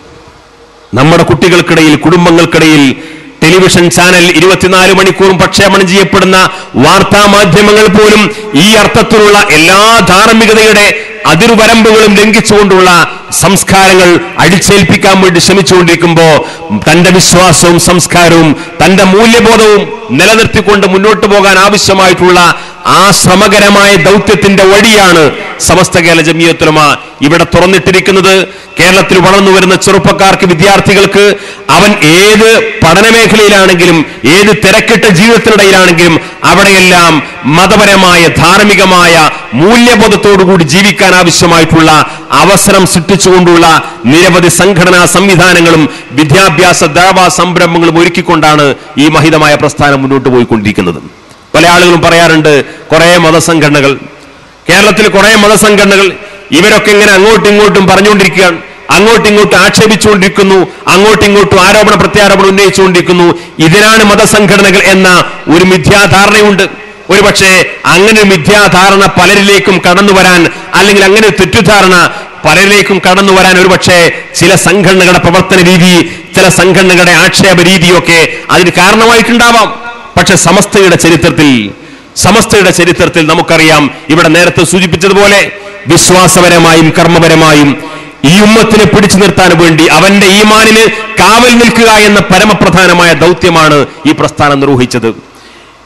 നമ്മുടെ കുട്ടികൾക്കിടയിൽ കുടുംബങ്ങൾക്കിടയിൽ ടെലിവിഷൻ ചാനൽ ഇരുപത്തിനാല് മണിക്കൂറും പ്രക്ഷേപണം ചെയ്യപ്പെടുന്ന വാർത്താ മാധ്യമങ്ങൾ പോലും ഈ അർത്ഥത്തിലുള്ള എല്ലാ ധാർമ്മികതയുടെ അതിർവരമ്പുകളും ലംഘിച്ചുകൊണ്ടുള്ള സംസ്കാരങ്ങൾ അടിച്ചേൽപ്പിക്കാൻ വേണ്ടി ശ്രമിച്ചുകൊണ്ടിരിക്കുമ്പോ തന്റെ വിശ്വാസവും സംസ്കാരവും തന്റെ മൂല്യബോധവും നിലനിർത്തിക്കൊണ്ട് മുന്നോട്ട് പോകാൻ ആവശ്യമായിട്ടുള്ള ആ ശ്രമകരമായ ദൗത്യത്തിന്റെ വഴിയാണ് സമസ്ത കേരള ജമിയത്തുലമ ഇവിടെ തുറന്നിട്ടിരിക്കുന്നത് കേരളത്തിൽ വളർന്നു വരുന്ന ചെറുപ്പക്കാർക്ക് വിദ്യാർത്ഥികൾക്ക് അവൻ ഏത് പഠന മേഖലയിലാണെങ്കിലും ഏത് തിരക്കിട്ട ജീവിതത്തിനിടയിലാണെങ്കിലും അവിടെയെല്ലാം മതപരമായ ധാർമ്മികമായ മൂല്യബോധത്തോടുകൂടി ജീവിക്കാൻ ആവശ്യമായിട്ടുള്ള അവസരം സൃഷ്ടിച്ചുകൊണ്ടുള്ള നിരവധി സംഘടനാ സംവിധാനങ്ങളും വിദ്യാഭ്യാസ ദാവാ സംരംഭങ്ങളും ഒരുക്കിക്കൊണ്ടാണ് ഈ മഹിതമായ പ്രസ്ഥാനം മുന്നോട്ട് പോയിക്കൊണ്ടിരിക്കുന്നത് പല ആളുകളും പറയാറുണ്ട് കുറെ മതസംഘടനകൾ കേരളത്തിൽ കുറെ മതസംഘടനകൾ ഇവരൊക്കെ ഇങ്ങനെ അങ്ങോട്ടും ഇങ്ങോട്ടും പറഞ്ഞുകൊണ്ടിരിക്കുകയാണ് അങ്ങോട്ടും ഇങ്ങോട്ടും ആക്ഷേപിച്ചുകൊണ്ടിരിക്കുന്നു അങ്ങോട്ടും ഇങ്ങോട്ടും ആരോപണ പ്രത്യാരോപണം ഉന്നയിച്ചുകൊണ്ടിരിക്കുന്നു ഇതിനാണ് മതസംഘടനകൾ എന്ന ഒരു മിഥ്യാധാരണയുണ്ട് ഒരുപക്ഷെ അങ്ങനെ ഒരു മിഥ്യാധാരണ പലരിലേക്കും കടന്നു വരാൻ അല്ലെങ്കിൽ അങ്ങനെ ഒരു തെറ്റിദ്ധാരണ പലരിലേക്കും കടന്നു വരാൻ ഒരുപക്ഷെ ചില സംഘടനകളുടെ പ്രവർത്തന രീതി ചില സംഘടനകളുടെ ആക്ഷേപ രീതിയൊക്കെ അതിന് കാരണമായിട്ടുണ്ടാവാം പക്ഷെ സമസ്തയുടെ ചരിത്രത്തിൽ സമസ്തയുടെ ചരിത്രത്തിൽ നമുക്കറിയാം ഇവിടെ നേരത്തെ സൂചിപ്പിച്ചതുപോലെ വിശ്വാസപരമായും കർമ്മപരമായും ഈ ഉമ്മത്തിനെ പിടിച്ചു നിർത്താൻ വേണ്ടി അവന്റെ ഈമാനിന് കാവൽ നിൽക്കുക എന്ന പരമപ്രധാനമായ ദൗത്യമാണ് ഈ പ്രസ്ഥാനം നിർവഹിച്ചത്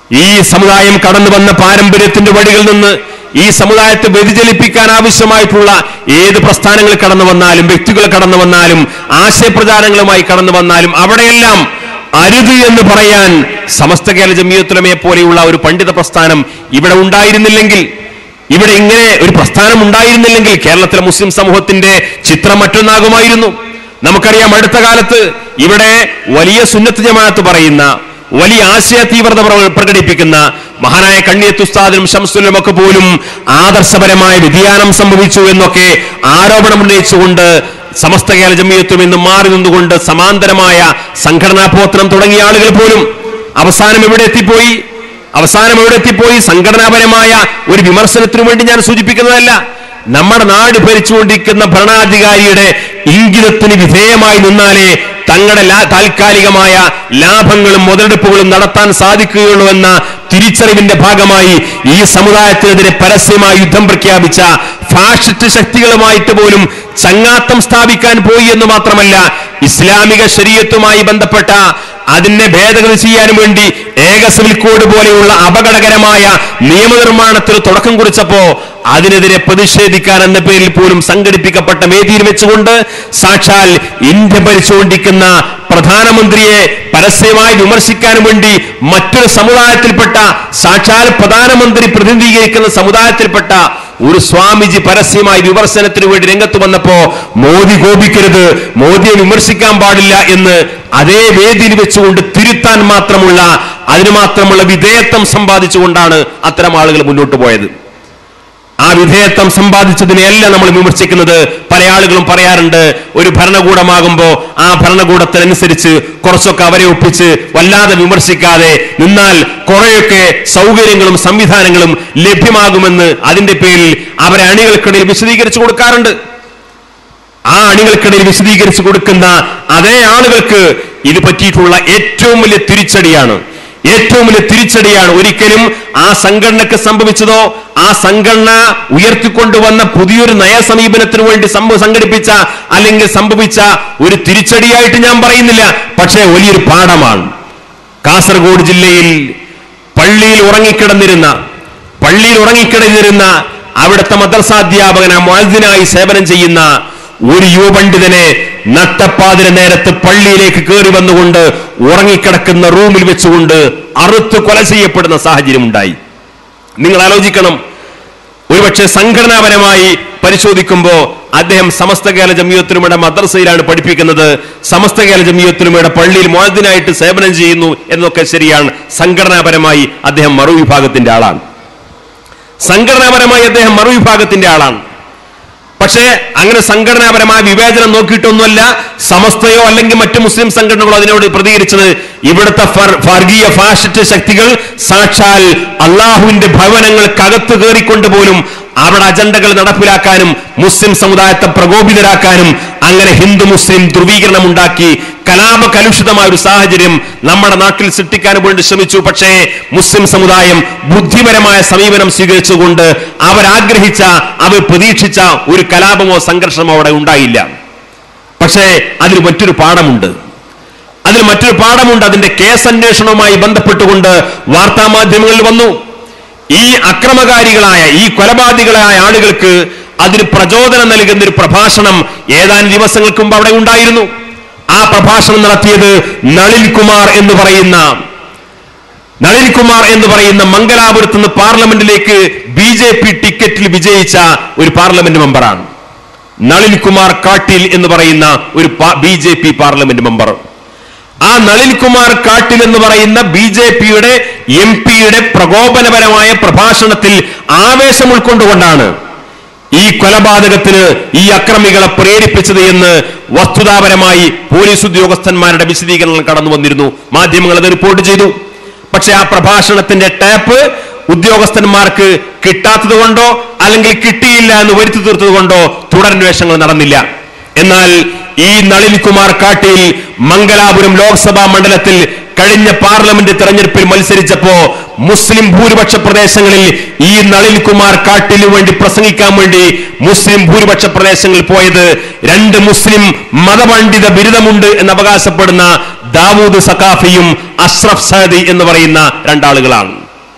ഈ സമുദായം കടന്നു വന്ന പാരമ്പര്യത്തിന്റെ വഴികളിൽ നിന്ന് ഈ സമുദായത്തെ വ്യതിചലിപ്പിക്കാൻ ആവശ്യമായിട്ടുള്ള ഏത് പ്രസ്ഥാനങ്ങൾ കടന്നു വന്നാലും വ്യക്തികൾ കടന്നു വന്നാലും ആശയപ്രചാരങ്ങളുമായി കടന്നു വന്നാലും അവിടെയെല്ലാം അരുത് എന്ന് പറയാൻ സമസ്ത കേരള ജമിയത്തുലമയെ പോലെയുള്ള ഒരു പണ്ഡിത പ്രസ്ഥാനം ഇവിടെ ഉണ്ടായിരുന്നില്ലെങ്കിൽ ഇവിടെ ഇങ്ങനെ ഒരു പ്രസ്ഥാനം ഉണ്ടായിരുന്നില്ലെങ്കിൽ കേരളത്തിലെ മുസ്ലിം സമൂഹത്തിന്റെ ചിത്രം മറ്റൊന്നാകുമായിരുന്നു നമുക്കറിയാം അടുത്ത കാലത്ത് ഇവിടെ വലിയ സുന്നത്ത് ജമാഅത്ത് പറയുന്ന വലിയ ആശയ തീവ്രത പ്ര- പ്രകടിപ്പിക്കുന്ന മഹാനായ കണ്ണിയത്ത് ഉസ്താദിനും ഷംസുലും ഒക്കെ പോലും ആദർശപരമായ വ്യതിയാനം സംഭവിച്ചു എന്നൊക്കെ ആരോപണം ഉന്നയിച്ചുകൊണ്ട് സമസ്ത കേരള ജമിയത്തും ഇന്ന് മാറി നിന്നുകൊണ്ട് സമാന്തരമായ സംഘടനാ പ്രവർത്തനം തുടങ്ങിയ ആളുകൾ പോലും അവസാനം എവിടെ എത്തിപ്പോയി അവസാനം എവിടെ എത്തിപ്പോയി സംഘടനാപരമായ ഒരു വിമർശനത്തിനു വേണ്ടി ഞാൻ സൂചിപ്പിക്കുന്നതല്ല നമ്മുടെ നാട് ഭരിച്ചുകൊണ്ടിരിക്കുന്ന ഭരണാധികാരിയുടെ ഇംഗിതത്തിന് വിധേയമായി നിന്നാലേ തങ്ങളുടെ ലാ- താൽക്കാലികമായ ലാഭങ്ങളും മുതലെടുപ്പുകളും നടത്താൻ സാധിക്കുകയുള്ളൂ എന്ന തിരിച്ചറിവിന്റെ ഭാഗമായി ഈ സമുദായത്തിനെതിരെ പരസ്യമായി യുദ്ധം പ്രഖ്യാപിച്ച ഫാഷിസ്റ്റ് ശക്തികളുമായിട്ട് പോലും ചങ്ങാത്തം സ്ഥാപിക്കാൻ പോയി എന്ന് മാത്രമല്ല ഇസ്ലാമിക ശരീരത്തുമായി ബന്ധപ്പെട്ട അതിനെ ഭേദഗതി ചെയ്യാനും വേണ്ടി ഏക സിവിൽ കോഡ് പോലെയുള്ള അപകടകരമായ നിയമനിർമ്മാണത്തിന് തുടക്കം കുറിച്ചപ്പോ അതിനെതിരെ പ്രതിഷേധിക്കാൻ എന്ന പേരിൽ പോലും സംഘടിപ്പിക്കപ്പെട്ട വേദിയിൽ വെച്ചുകൊണ്ട് സാക്ഷാൽ ഇന്ത്യ ഭരിച്ചുകൊണ്ടിരിക്കുന്ന പ്രധാനമന്ത്രിയെ പരസ്യമായി വിമർശിക്കാൻ വേണ്ടി മറ്റൊരു സമുദായത്തിൽപ്പെട്ട സാക്ഷാൽ പ്രധാനമന്ത്രി പ്രതിനിധീകരിക്കുന്ന സമുദായത്തിൽപ്പെട്ട ഒരു സ്വാമിജി പരസ്യമായി വിമർശനത്തിന് വേണ്ടി രംഗത്ത് വന്നപ്പോ മോദി കോപിക്കരുത് മോദിയെ വിമർശിക്കാൻ പാടില്ല എന്ന് അതേ വേദിയിൽ വെച്ചുകൊണ്ട് തിരുത്താൻ മാത്രമുള്ള അതിന് മാത്രമുള്ള വിധേയത്വം സമ്പാദിച്ചുകൊണ്ടാണ് അത്തരം ആളുകൾ മുന്നോട്ട് പോയത് ആ വിധേയത്വം സമ്പാദിച്ചതിനെയല്ല നമ്മൾ വിമർശിക്കുന്നത് പല ആളുകളും പറയാറുണ്ട് ഒരു ഭരണകൂടമാകുമ്പോ ആ ഭരണകൂടത്തിനനുസരിച്ച് കുറച്ചൊക്കെ അവരെ ഒപ്പിച്ച് വല്ലാതെ വിമർശിക്കാതെ നിന്നാൽ കുറെയൊക്കെ സൗകര്യങ്ങളും സംവിധാനങ്ങളും ലഭ്യമാകുമെന്ന് അതിന്റെ പേരിൽ അവരെ അണികൾക്കിടയിൽ വിശദീകരിച്ചു കൊടുക്കാറുണ്ട് ആ അണികൾക്കിടയിൽ വിശദീകരിച്ചു കൊടുക്കുന്ന അതേ ആളുകൾക്ക് ഇത് പറ്റിയിട്ടുള്ള ഏറ്റവും വലിയ തിരിച്ചടിയാണ് ഏറ്റവും വലിയ തിരിച്ചടിയാണ് ഒരിക്കലും ആ സംഘടനക്ക് സംഭവിച്ചതോ ആ സംഘടന ഉയർത്തിക്കൊണ്ടുവന്ന പുതിയൊരു നയസമീപനത്തിന് വേണ്ടി സംഭവ സംഘടിപ്പിച്ച അല്ലെങ്കിൽ സംഭവിച്ച ഒരു തിരിച്ചടിയായിട്ട് ഞാൻ പറയുന്നില്ല പക്ഷേ വലിയൊരു പാഠമാണ് കാസർഗോഡ് ജില്ലയിൽ പള്ളിയിൽ ഉറങ്ങിക്കിടന്നിരുന്ന പള്ളിയിൽ ഉറങ്ങിക്കിടന്നിരുന്ന അവിടുത്തെ മദ്രസാധ്യാപകന മുഅദ്ദിനായി സേവനം ചെയ്യുന്ന ഒരു യുവപണ്ഡിതനെ നട്ടപ്പാതിര നേരത്ത് പള്ളിയിലേക്ക് കയറി വന്നുകൊണ്ട് ഉറങ്ങിക്കിടക്കുന്ന റൂമിൽ വെച്ചുകൊണ്ട് അറുത്ത് കൊല ചെയ്യപ്പെടുന്ന സാഹചര്യം ഉണ്ടായി നിങ്ങൾ ആലോചിക്കണം ഒരുപക്ഷെ സംഘടനാപരമായി പരിശോധിക്കുമ്പോൾ അദ്ദേഹം സമസ്ത കേരള ജമിയത്തിനുമയുടെ മദ്രസയിലാണ് പഠിപ്പിക്കുന്നത് സമസ്ത കേരള ജമിയത്തിനുമയുടെ പള്ളിയിൽ മോദിനായിട്ട് സേവനം ചെയ്യുന്നു എന്നൊക്കെ ശരിയാണ് സംഘടനാപരമായി അദ്ദേഹം മറുവിഭാഗത്തിന്റെ ആളാണ് സംഘടനാപരമായി അദ്ദേഹം മറുവിഭാഗത്തിന്റെ ആളാണ് പക്ഷേ അങ്ങനെ സംഘടനാപരമായ വിവേചനം നോക്കിയിട്ടൊന്നുമല്ല സമസ്തയോ അല്ലെങ്കിൽ മറ്റു മുസ്ലിം സംഘടനകളോ അതിനോട് പ്രതികരിച്ചത് ഇവിടുത്തെ ഫർ- വർഗീയ ഫാഷിസ്റ്റ് ശക്തികൾ സാക്ഷാൽ അള്ളാഹുവിന്റെ ഭവനങ്ങൾക്കകത്ത് കയറിക്കൊണ്ട് പോലും അവിടെ അജണ്ടകൾ നടപ്പിലാക്കാനും മുസ്ലിം സമുദായത്തെ പ്രകോപിതരാക്കാനും അങ്ങനെ ഹിന്ദു മുസ്ലിം ധ്രുവീകരണം ഉണ്ടാക്കി കലാപ കലുഷിതമായ ഒരു സാഹചര്യം നമ്മുടെ നാട്ടിൽ സൃഷ്ടിക്കാൻ വേണ്ടി ശ്രമിച്ചു പക്ഷേ മുസ്ലിം സമുദായം ബുദ്ധിപരമായ സമീപനം സ്വീകരിച്ചുകൊണ്ട് അവരാഗ്രഹിച്ച അവർ പ്രതീക്ഷിച്ച ഒരു കലാപമോ സംഘർഷമോ അവിടെ ഉണ്ടായില്ല പക്ഷേ അതിന് മറ്റൊരു പാഠമുണ്ട് അതിന് മറ്റൊരു പാഠമുണ്ട് അതിന്റെ കേസ് അന്വേഷണവുമായി ബന്ധപ്പെട്ടുകൊണ്ട് വാർത്താ മാധ്യമങ്ങളിൽ വന്നു ഈ അക്രമകാരികളായ ഈ കൊലപാതകളായ ആളുകൾക്ക് അതിന് പ്രചോദനം നൽകുന്ന ഒരു പ്രഭാഷണം ഏതാനും ദിവസങ്ങൾക്ക് മുമ്പ് അവിടെ ഉണ്ടായിരുന്നു ആ പ്രഭാഷണം നടത്തിയത് നളിൻ കുമാർ എന്ന് പറയുന്ന നളിൻ കുമാർ എന്ന് പറയുന്ന മംഗലാപുരത്ത് നിന്ന് പാർലമെന്റിലേക്ക് ബി ജെ പി ടിക്കറ്റിൽ വിജയിച്ച ഒരു പാർലമെന്റ് മെമ്പറാണ് നളിൻ കുമാർ കാട്ടിൽ എന്ന് പറയുന്ന ഒരു B J P parliament member ആ നളിൻ കുമാർ കാട്ടിൽ എന്ന് പറയുന്ന ബി ജെ പിയുടെ എം പിയുടെ പ്രകോപനപരമായ പ്രഭാഷണത്തിൽ ആവേശം ഉൾക്കൊണ്ടുകൊണ്ടാണ് ഈ കൊലപാതകത്തിന് ഈ അക്രമികളെ പ്രേരിപ്പിച്ചത് എന്ന് വസ്തുതാപരമായി പോലീസ് ഉദ്യോഗസ്ഥന്മാരുടെ വിശദീകരണങ്ങൾ കടന്നു വന്നിരുന്നു മാധ്യമങ്ങൾ അത് റിപ്പോർട്ട് ചെയ്തു പക്ഷെ ആ പ്രഭാഷണത്തിന്റെ ടാപ്പ് ഉദ്യോഗസ്ഥന്മാർക്ക് കിട്ടാത്തത് കൊണ്ടോ അല്ലെങ്കിൽ കിട്ടിയില്ല എന്ന് വരുത്തി തീർത്തത് കൊണ്ടോ തുടരന്വേഷണങ്ങൾ നടന്നില്ല എന്നാൽ ഈ നളിൻ കുമാർ കാട്ടിൽ മംഗലാപുരം ലോക്സഭാ മണ്ഡലത്തിൽ കഴിഞ്ഞ പാർലമെന്റ് തെരഞ്ഞെടുപ്പിൽ മത്സരിച്ചപ്പോ മുസ്ലിം ഭൂരിപക്ഷ പ്രദേശങ്ങളിൽ ഈ നളിൻ കുമാർ കാട്ടിനു വേണ്ടി പ്രസംഗിക്കാൻ വേണ്ടി മുസ്ലിം ഭൂരിപക്ഷ പ്രദേശങ്ങളിൽ പോയത് രണ്ട് മുസ്ലിം മതപണ്ഡിത ബിരുദമുണ്ട് എന്ന് അവകാശപ്പെടുന്ന ദാവൂദ് സക്കാഫിയും അഷ്റഫ് സാദി എന്ന് പറയുന്ന രണ്ടാളുകളാണ്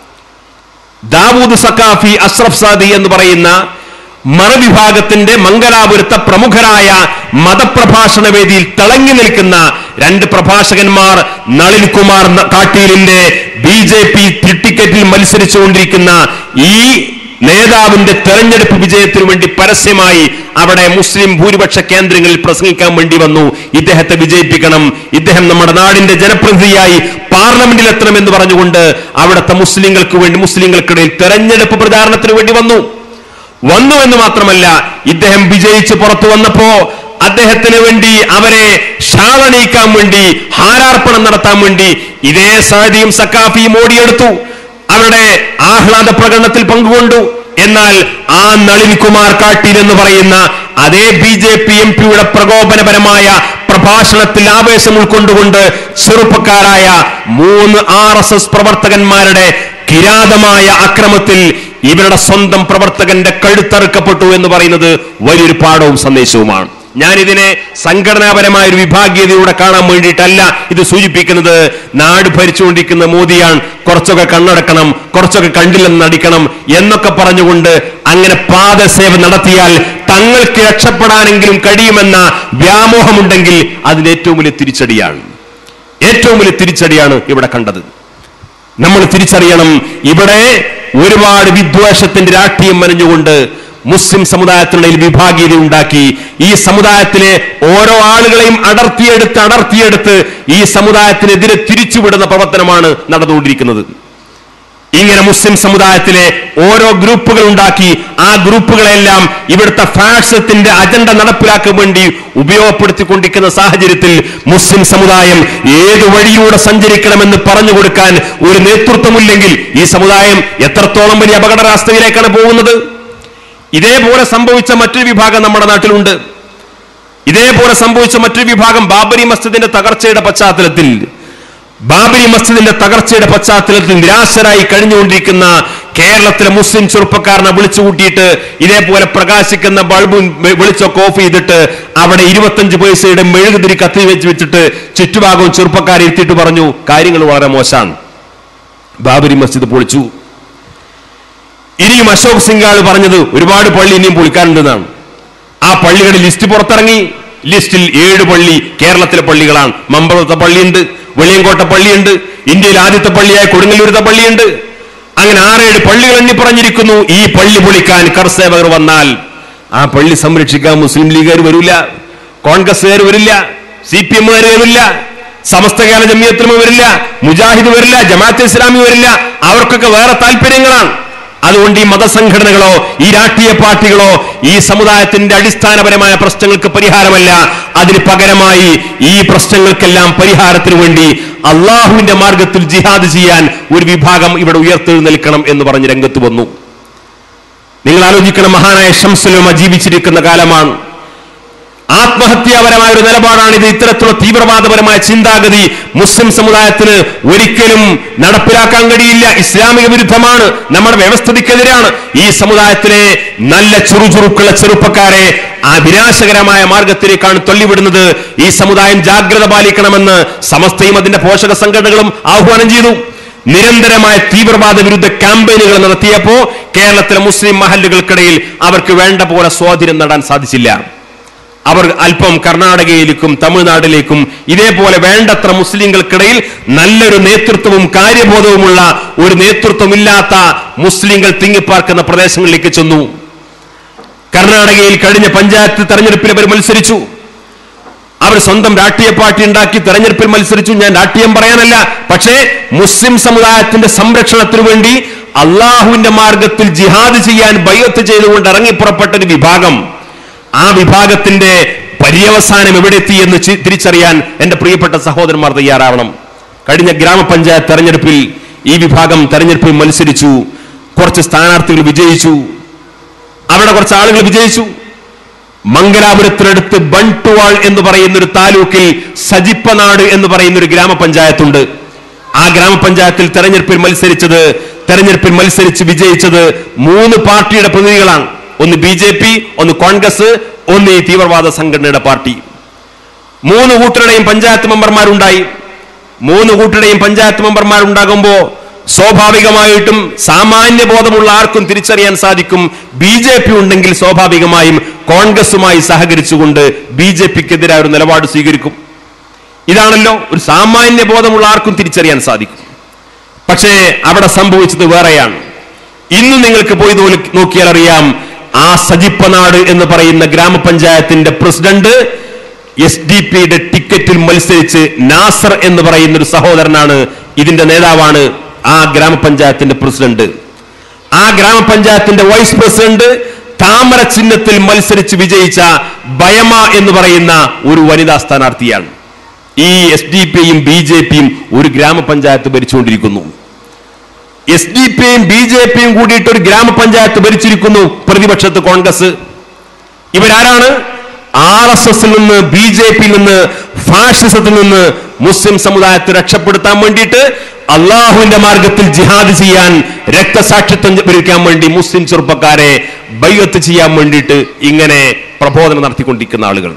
ദാവൂദ് സക്കാഫി അഷ്റഫ് സാദി എന്ന് പറയുന്ന മറവിഭാഗത്തിന്റെ മംഗലാപുരത്തെ പ്രമുഖരായ മതപ്രഭാഷണ വേദിയിൽ തിളങ്ങി നിൽക്കുന്ന രണ്ട് പ്രഭാഷകന്മാർ നളിൻ കുമാർ ന- കാട്ടീലിന്റെ ബി ജെ പി ടിക്കറ്റിൽ മത്സരിച്ചുകൊണ്ടിരിക്കുന്ന ഈ നേതാവിന്റെ തെരഞ്ഞെടുപ്പ് വിജയത്തിനു വേണ്ടി പരസ്യമായി അവിടെ മുസ്ലിം ഭൂരിപക്ഷ കേന്ദ്രങ്ങളിൽ പ്രസംഗിക്കാൻ വേണ്ടി വന്നു ഇദ്ദേഹത്തെ വിജയിപ്പിക്കണം ഇദ്ദേഹം നമ്മുടെ നാടിന്റെ ജനപ്രതിനിധിയായി പാർലമെന്റിൽ എത്തണമെന്ന് പറഞ്ഞുകൊണ്ട് അവിടുത്തെ മുസ്ലിങ്ങൾക്ക് വേണ്ടി മുസ്ലിങ്ങൾക്കിടയിൽ തെരഞ്ഞെടുപ്പ് പ്രചാരണത്തിന് വേണ്ടി വന്നു വന്നു എന്ന് മാത്രമല്ല ഇദ്ദേഹം വിജയിച്ച് പുറത്തു വന്നപ്പോ അദ്ദേഹത്തിന് വേണ്ടി അവരെ ഷാളണീക്കാൻ വേണ്ടി ഹാരാർപ്പണം നടത്താൻ വേണ്ടി ഇതേ സാദിയും സക്കാഫിയും ഓടിയെടുത്തു അവരുടെ ആഹ്ലാദ പ്രകടനത്തിൽ പങ്കുകൊണ്ടു എന്നാൽ ആ നളിൻ കുമാർ കാട്ടീൽ എന്ന് പറയുന്ന അതേ ബി ജെ പി എം പിയുടെ പ്രകോപനപരമായ പ്രഭാഷണത്തിൽ ആവേശം ഉൾക്കൊണ്ടുകൊണ്ട് ചെറുപ്പക്കാരായ മൂന്ന് ആർ എസ് എസ് പ്രവർത്തകന്മാരുടെ കിരാതമായ അക്രമത്തിൽ ഇവരുടെ സ്വന്തം പ്രവർത്തകന്റെ കഴുത്തറുക്കപ്പെട്ടു എന്ന് പറയുന്നത് വലിയൊരു പാഠവും സന്ദേശവുമാണ് ഞാൻ ഇതിനെ സംഘടനാപരമായ ഒരു വിഭാഗീയതയുടെ കാണാൻ വേണ്ടിയിട്ടല്ല ഇത് സൂചിപ്പിക്കുന്നത് നാട് ഭരിച്ചുകൊണ്ടിരിക്കുന്ന മോദിയാണ് കുറച്ചൊക്കെ കണ്ണടക്കണം കുറച്ചൊക്കെ കണ്ടില്ലെന്ന് നടിക്കണം എന്നൊക്കെ പറഞ്ഞുകൊണ്ട് അങ്ങനെ പാദസേവ നടത്തിയാൽ തങ്ങൾക്ക് രക്ഷപ്പെടാനെങ്കിലും കഴിയുമെന്ന വ്യാമോഹമുണ്ടെങ്കിൽ അതിന് ഏറ്റവും വലിയ തിരിച്ചടിയാണ് ഏറ്റവും വലിയ തിരിച്ചടിയാണ് ഇവിടെ കണ്ടത് നമ്മൾ തിരിച്ചറിയണം ഇവിടെ ഒരുപാട് വിദ്വേഷത്തിന്റെ രാഷ്ട്രീയം മനഞ്ഞുകൊണ്ട് മുസ്ലിം സമുദായത്തിനിടയിൽ വിഭാഗീയത ഉണ്ടാക്കി ഈ സമുദായത്തിലെ ഓരോ ആളുകളെയും അടർത്തിയെടുത്ത് അടർത്തിയെടുത്ത് ഈ സമുദായത്തിനെതിരെ തിരിച്ചുവിടുന്ന പ്രവർത്തനമാണ് നടന്നുകൊണ്ടിരിക്കുന്നത് ഇങ്ങനെ മുസ്ലിം സമുദായത്തിലെ ഓരോ ഗ്രൂപ്പുകൾ ഉണ്ടാക്കി ആ ഗ്രൂപ്പുകളെല്ലാം ഇവിടുത്തെ ഫാഷത്തിന്റെ അജണ്ട നടപ്പിലാക്കാൻ വേണ്ടി ഉപയോഗപ്പെടുത്തിക്കൊണ്ടിരിക്കുന്ന സാഹചര്യത്തിൽ മുസ്ലിം സമുദായം ഏത് വഴിയൂടെ സഞ്ചരിക്കണമെന്ന് പറഞ്ഞു കൊടുക്കാൻ ഒരു നേതൃത്വമില്ലെങ്കിൽ ഈ സമുദായം എത്രത്തോളം വലിയ അപകടരാസ്തയിലേക്കാണ് പോകുന്നത് ഇതേപോലെ സംഭവിച്ച മറ്റൊരു വിഭാഗം നമ്മുടെ നാട്ടിലുണ്ട് ഇതേപോലെ സംഭവിച്ച മറ്റൊരു വിഭാഗം ബാബരി മസ്ജിദിന്റെ തകർച്ചയുടെ പശ്ചാത്തലത്തിൽ ബാബരി മസ്ജിദിന്റെ തകർച്ചയുടെ പശ്ചാത്തലത്തിൽ നിരാശരായി കഴിഞ്ഞുകൊണ്ടിരിക്കുന്ന കേരളത്തിലെ മുസ്ലിം ചെറുപ്പക്കാരനെ വിളിച്ചു കൂട്ടിയിട്ട് ഇതേപോലെ പ്രകാശിക്കുന്ന ബൾബും വെ- വെളിച്ചമൊക്കെ ഓഫ് ചെയ്തിട്ട് അവിടെ ഇരുപത്തഞ്ച് പൈസയുടെ മെഴുകുതിരി കത്തി വെച്ച് വെച്ചിട്ട് ചുറ്റുഭാഗവും ചെറുപ്പക്കാരെ എത്തിയിട്ട് പറഞ്ഞു കാര്യങ്ങൾ വളരെ മോശമാണ് ബാബരി മസ്ജിദ് പൊളിച്ചു ഇനിയും അശോക് സിംഗാൾ പറഞ്ഞത് ഒരുപാട് പള്ളി ഇനിയും പൊളിക്കാനുണ്ടെന്നാണ് ആ പള്ളികളുടെ ലിസ്റ്റ് പുറത്തിറങ്ങി ലിസ്റ്റിൽ ഏഴ് പള്ളി കേരളത്തിലെ പള്ളികളാണ് മമ്പലത്തെ പള്ളിയുണ്ട് വെളിയങ്കോട്ട പള്ളിയുണ്ട് ഇന്ത്യയിൽ ആദ്യത്തെ പള്ളിയായ കൊടുങ്ങല്ലൂരത്തെ പള്ളിയുണ്ട് അങ്ങനെ ആറേഴ് പള്ളികൾ എണ്ണി പറഞ്ഞിരിക്കുന്നു ഈ പള്ളി പൊളിക്കാൻ കർസേവകർ വന്നാൽ ആ പള്ളി സംരക്ഷിക്കാൻ മുസ്ലിം ലീഗുകാർ വരില്ല കോൺഗ്രസ്സുകാർ വരില്ല സി പി എമ്മുകാർ വരില്ല സമസ്ത കേരള ജമിയത്തിലും വരില്ല മുജാഹിദ് വരില്ല ജമാഅത്ത് ഇസ്ലാമി വരില്ല അവർക്കൊക്കെ വേറെ താല്പര്യങ്ങളാണ് അതുകൊണ്ട് ഈ മതസംഘടനകളോ ഈ രാഷ്ട്രീയ പാർട്ടികളോ ഈ സമുദായത്തിന്റെ അടിസ്ഥാനപരമായ പ്രശ്നങ്ങൾക്ക് പരിഹാരമല്ല അതിന് പകരമായി ഈ പ്രശ്നങ്ങൾക്കെല്ലാം പരിഹാരത്തിന് വേണ്ടി അള്ളാഹുവിന്റെ മാർഗത്തിൽ ജിഹാദ് ചെയ്യാൻ ഒരു വിഭാഗം ഇവിടെ ഉയർത്തെഴുന്നേൽക്കണം എന്ന് പറഞ്ഞ് രംഗത്ത് വന്നു നിങ്ങൾ ആലോചിക്കണം മഹാനായ ഷംസുലമ ജീവിച്ചിരിക്കുന്ന കാലമാണ് ആത്മഹത്യാപരമായ ഒരു നിലപാടാണ് ഇത് ഇത്തരത്തിലുള്ള തീവ്രവാദപരമായ ചിന്താഗതി മുസ്ലിം സമുദായത്തിന് ഒരിക്കലും നടപ്പിലാക്കാൻ കഴിയില്ല ഇസ്ലാമിക വിരുദ്ധമാണ് നമ്മുടെ വ്യവസ്ഥിതിക്കെതിരാണ് ഈ സമുദായത്തിലെ നല്ല ചുറുചുറുക്കുള്ള ചെറുപ്പക്കാരെ ആ വിനാശകരമായ മാർഗത്തിലേക്കാണ് തള്ളിവിടുന്നത് ഈ സമുദായം ജാഗ്രത പാലിക്കണമെന്ന് സമസ്തയും അതിന്റെ പോഷക സംഘടനകളും ആഹ്വാനം ചെയ്തു നിരന്തരമായ തീവ്രവാദ വിരുദ്ധ ക്യാമ്പയിനുകൾ നടത്തിയപ്പോ കേരളത്തിലെ മുസ്ലിം മഹല്ലുകൾക്കിടയിൽ അവർക്ക് വേണ്ട പോലെ സ്വാധീനം നേടാൻ സാധിച്ചില്ല അവർ അല്പം കർണാടകയിലേക്കും തമിഴ്നാട്ടിലേക്കും ഇതേപോലെ വേണ്ടത്ര മുസ്ലിങ്ങൾക്കിടയിൽ നല്ലൊരു നേതൃത്വവും കാര്യബോധവുമുള്ള ഒരു നേതൃത്വമില്ലാത്ത മുസ്ലിങ്ങൾ തിങ്ങിപ്പാർക്കുന്ന പ്രദേശങ്ങളിലേക്ക് ചെന്നു കർണാടകയിൽ കഴിഞ്ഞ പഞ്ചായത്ത് തെരഞ്ഞെടുപ്പിൽ അവർ മത്സരിച്ചു അവർ സ്വന്തം രാഷ്ട്രീയ പാർട്ടി ഉണ്ടാക്കി തെരഞ്ഞെടുപ്പിൽ മത്സരിച്ചു ഞാൻ രാഷ്ട്രീയം പറയാനല്ല പക്ഷേ മുസ്ലിം സമുദായത്തിന്റെ സംരക്ഷണത്തിനു വേണ്ടി അള്ളാഹുവിന്റെ മാർഗത്തിൽ ജിഹാദ് ചെയ്യാൻ ബയ്യത്ത് ചെയ്തുകൊണ്ട് ഇറങ്ങിപ്പുറപ്പെട്ട ഒരു വിഭാഗം ആ വിഭാഗത്തിന്റെ പര്യവസാനം എവിടെ എത്തി എന്ന് ചി- തിരിച്ചറിയാൻ എന്റെ പ്രിയപ്പെട്ട സഹോദരന്മാർ തയ്യാറാവണം കഴിഞ്ഞ ഗ്രാമപഞ്ചായത്ത് തെരഞ്ഞെടുപ്പിൽ ഈ വിഭാഗം തെരഞ്ഞെടുപ്പിൽ മത്സരിച്ചു കുറച്ച് സ്ഥാനാർത്ഥികൾ വിജയിച്ചു അവിടെ കുറച്ച് ആളുകൾ വിജയിച്ചു മംഗലാപുരത്തിനടുത്ത് ബൺടുവാൾ എന്ന് പറയുന്ന ഒരു താലൂക്കിൽ സജിപ്പനാട് എന്ന് പറയുന്ന ഒരു ഗ്രാമപഞ്ചായത്തുണ്ട് ആ ഗ്രാമപഞ്ചായത്തിൽ തെരഞ്ഞെടുപ്പിൽ മത്സരിച്ചത് തെരഞ്ഞെടുപ്പിൽ മത്സരിച്ച് വിജയിച്ചത് മൂന്ന് പാർട്ടിയുടെ പ്രതിനിധികളാണ് ഒന്ന് ബി ജെ പി ഒന്ന് കോൺഗ്രസ് ഒന്ന് ഈ തീവ്രവാദ സംഘടനയുടെ പാർട്ടി മൂന്ന് കൂട്ടരുടെയും പഞ്ചായത്ത് മെമ്പർമാരുണ്ടായി മൂന്ന് കൂട്ടരുടെയും പഞ്ചായത്ത് മെമ്പർമാർ ഉണ്ടാകുമ്പോ സ്വാഭാവികമായിട്ടും സാമാന്യ ബോധമുള്ള ആർക്കും തിരിച്ചറിയാൻ സാധിക്കും ബി ജെ പി ഉണ്ടെങ്കിൽ സ്വാഭാവികമായും കോൺഗ്രസുമായി സഹകരിച്ചുകൊണ്ട് ബി ജെ പിക്കെതിരായ ഒരു നിലപാട് സ്വീകരിക്കും ഇതാണല്ലോ ഒരു സാമാന്യ ബോധമുള്ള ആർക്കും തിരിച്ചറിയാൻ സാധിക്കും പക്ഷേ അവിടെ സംഭവിച്ചത് വേറെയാണ് ഇന്ന് നിങ്ങൾക്ക് പോയി നോ- നോക്കിയാൽ അറിയാം ആ സജിപ്പനാട് എന്ന് പറയുന്ന ഗ്രാമപഞ്ചായത്തിന്റെ പ്രസിഡന്റ് എസ് ഡി പിയുടെ ടിക്കറ്റിൽ മത്സരിച്ച് നാസർ എന്ന് പറയുന്ന ഒരു സഹോദരനാണ് ഇതിന്റെ നേതാവാണ് ആ ഗ്രാമപഞ്ചായത്തിന്റെ പ്രസിഡന്റ് ആ ഗ്രാമപഞ്ചായത്തിന്റെ വൈസ് പ്രസിഡന്റ് താമര ചിഹ്നത്തിൽ മത്സരിച്ച് വിജയിച്ച ബയമ എന്ന് പറയുന്ന ഒരു വനിതാ സ്ഥാനാർത്ഥിയാണ് ഈ എസ് ഡി പിയും ബി ജെ പിയും ഒരു ഗ്രാമപഞ്ചായത്ത് ഭരിച്ചുകൊണ്ടിരിക്കുന്നു എസ് ഡി പിയും ബി ജെ പിയും കൂടിയിട്ട് ഒരു ഗ്രാമപഞ്ചായത്ത് ഭരിച്ചിരിക്കുന്നു പ്രതിപക്ഷത്ത് കോൺഗ്രസ് ഇവരാരാണ് ആർ എസ് എസിൽ നിന്ന് ബി ജെ പിയിൽ നിന്ന് ഫാഷിസത്തിൽ നിന്ന് മുസ്ലിം സമുദായത്തെ രക്ഷപ്പെടുത്താൻ വേണ്ടിയിട്ട് അള്ളാഹുവിന്റെ മാർഗത്തിൽ ജിഹാദ് ചെയ്യാൻ രക്തസാക്ഷിത്വം വരിക്കാൻ വേണ്ടി മുസ്ലിം ചെറുപ്പക്കാരെ ബൈവത്ത് ചെയ്യാൻ വേണ്ടിയിട്ട് ഇങ്ങനെ പ്രബോധനം നടത്തിക്കൊണ്ടിരിക്കുന്ന ആളുകൾ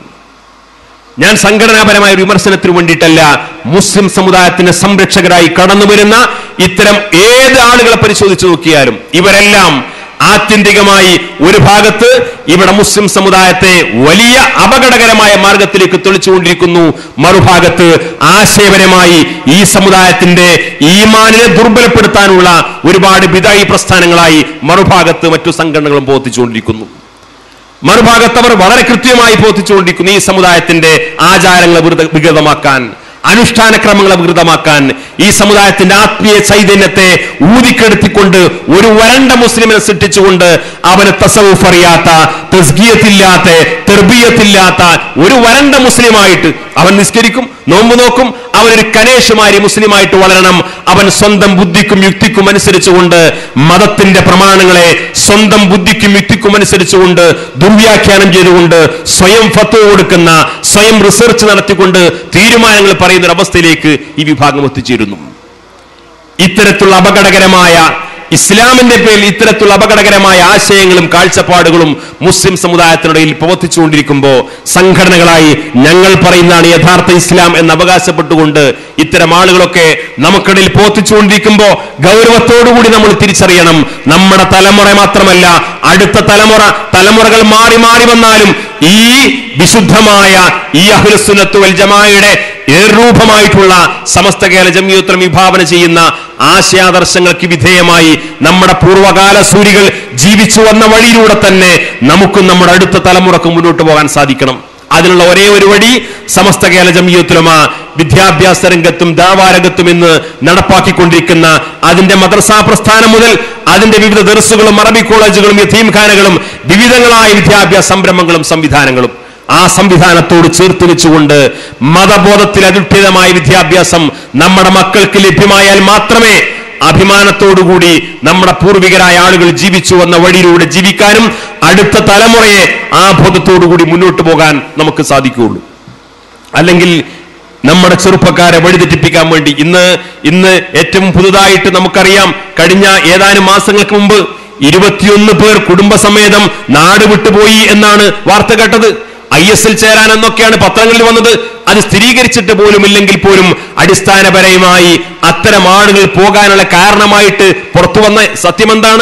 ഞാൻ സംഘടനാപരമായ ഒരു വിമർശനത്തിന് വേണ്ടിയിട്ടല്ല മുസ്ലിം സമുദായത്തിന്റെ സംരക്ഷകരായി കടന്നു വരുന്ന ഇത്തരം ഏത് ആളുകളെ പരിശോധിച്ചു നോക്കിയാലും ഇവരെല്ലാം ആത്യന്തികമായി ഒരു ഭാഗത്ത് ഇവിടെ മുസ്ലിം സമുദായത്തെ വലിയ അപകടകരമായ മാർഗത്തിലേക്ക് തെളിച്ചുകൊണ്ടിരിക്കുന്നു മറുഭാഗത്ത് ആശയപരമായി ഈ സമുദായത്തിന്റെ ഈമാനിനെ ദുർബലപ്പെടുത്താനുള്ള ഒരുപാട് വിതായി പ്രസ്ഥാനങ്ങളായി മറുഭാഗത്ത് മറ്റു സംഘടനകളും പ്രവർത്തിച്ചുകൊണ്ടിരിക്കുന്നു മറുഭാഗത്ത് അവർ വളരെ കൃത്യമായി ബോധിച്ചുകൊണ്ടിരിക്കുന്നു ഈ സമുദായത്തിന്റെ ആചാരങ്ങളെ വികൃത- വികൃതമാക്കാൻ അനുഷ്ഠാന ക്രമങ്ങളെ വികൃതമാക്കാൻ ഈ സമുദായത്തിന്റെ ആത്മീയ ചൈതന്യത്തെ ഊതിക്കെടുത്തിക്കൊണ്ട് ഒരു വരണ്ട മുസ്ലിമിനെ സൃഷ്ടിച്ചുകൊണ്ട് അവന് തസവുഫ് അറിയാത്ത തസ്ഗീയത്തില്ലാത്ത തെർബീയത്തില്ലാത്ത ഒരു വരണ്ട മുസ്ലിമായിട്ട് അവൻ നിസ്കരിക്കും നോമ്പ് നോക്കും അവനൊരു കനേഷുമാരി മുസ്ലിമായിട്ട് വളരണം അവൻ സ്വന്തം ബുദ്ധിക്കും യുക്തിക്കും അനുസരിച്ചുകൊണ്ട് മതത്തിന്റെ പ്രമാണങ്ങളെ സ്വന്തം ബുദ്ധിക്കും യുക്തിക്കും അനുസരിച്ചുകൊണ്ട് ദുർവ്യാഖ്യാനം ചെയ്തുകൊണ്ട് സ്വയം ഫത്വ കൊടുക്കുന്ന സ്വയം റിസർച്ച് നടത്തിക്കൊണ്ട് തീരുമാനങ്ങൾ പറയുന്ന ഒരു അവസ്ഥയിലേക്ക് ഈ വിഭാഗം എത്തിച്ചേരുന്നു ഇത്തരത്തിലുള്ള അപകടകരമായ ഇസ്ലാമിന്റെ പേരിൽ ഇത്തരത്തിലുള്ള അപകടകരമായ ആശയങ്ങളും കാഴ്ചപ്പാടുകളും മുസ്ലിം സമുദായത്തിനിടയിൽ പ്രവർത്തിച്ചുകൊണ്ടിരിക്കുമ്പോൾ സംഘടനകളായി ഞങ്ങൾ പറയുന്നതാണ് യഥാർത്ഥ ഇസ്ലാം എന്ന് അവകാശപ്പെട്ടുകൊണ്ട് ഇത്തരം ആളുകളൊക്കെ നമുക്കിടയിൽ പ്രവർത്തിച്ചുകൊണ്ടിരിക്കുമ്പോൾ ഗൗരവത്തോടുകൂടി നമ്മൾ തിരിച്ചറിയണം നമ്മുടെ തലമുറ മാത്രമല്ല അടുത്ത തലമുറ തലമുറകൾ മാറി മാറി വന്നാലും ഈ വിശുദ്ധമായ ഈ അഹുലസുനത്ത് വൽ ജമായുടെ ഏറൂപമായിട്ടുള്ള സമസ്ത കേരള ജമിയോത്രം വിഭാവന ചെയ്യുന്ന ആശയാദർശങ്ങൾക്ക് വിധേയമായി നമ്മുടെ പൂർവ്വകാല സൂരികൾ ജീവിച്ചു വന്ന വഴിയിലൂടെ തന്നെ നമുക്കും നമ്മുടെ അടുത്ത തലമുറക്കും മുന്നോട്ട് പോകാൻ സാധിക്കണം അതിനുള്ള ഒരേ ഒരു വഴി സമസ്ത കേരള ജമിയത്തുലമ വിദ്യാഭ്യാസ രംഗത്തും ദാവാരംഗത്തും ഇന്ന് നടപ്പാക്കിക്കൊണ്ടിരിക്കുന്ന അതിന്റെ മദ്രസാ പ്രസ്ഥാനം മുതൽ അതിന്റെ വിവിധ ദർസുകളും അറബി കോളേജുകളും യതീംഖാനകളും വിവിധങ്ങളായ വിദ്യാഭ്യാസ സംരംഭങ്ങളും സംവിധാനങ്ങളും ആ സംവിധാനത്തോട് ചേർത്ത് വെച്ചുകൊണ്ട് മതബോധത്തിൽ അധിഷ്ഠിതമായ വിദ്യാഭ്യാസം നമ്മുടെ മക്കൾക്ക് ലഭ്യമായാൽ മാത്രമേ അഭിമാനത്തോടുകൂടി നമ്മുടെ പൂർവികരായ ആളുകൾ ജീവിച്ചു വന്ന വഴിയിലൂടെ ജീവിക്കാനും അടുത്ത തലമുറയെ ആ ബോധത്തോടുകൂടി മുന്നോട്ട് പോകാൻ നമുക്ക് സാധിക്കുകയുള്ളൂ അല്ലെങ്കിൽ നമ്മുടെ ചെറുപ്പക്കാരെ വഴിതെറ്റിപ്പിക്കാൻ വേണ്ടി ഇന്ന് ഇന്ന് ഏറ്റവും പുതുതായിട്ട് നമുക്കറിയാം കഴിഞ്ഞ ഏതാനും മാസങ്ങൾക്ക് മുമ്പ് ഇരുപത്തിയൊന്ന് പേർ കുടുംബസമേതം നാട് വിട്ടുപോയി എന്നാണ് വാർത്ത കേട്ടത് ഐ എസ് എൽ ചേരാൻ എന്നൊക്കെയാണ് പത്രങ്ങളിൽ വന്നത് അത് സ്ഥിരീകരിച്ചിട്ട് പോലും ഇല്ലെങ്കിൽ പോലും അടിസ്ഥാനപരമായി അത്തരം ആളുകൾ പോകാനുള്ള കാരണമായിട്ട് പുറത്തു വന്ന സത്യം എന്താണ്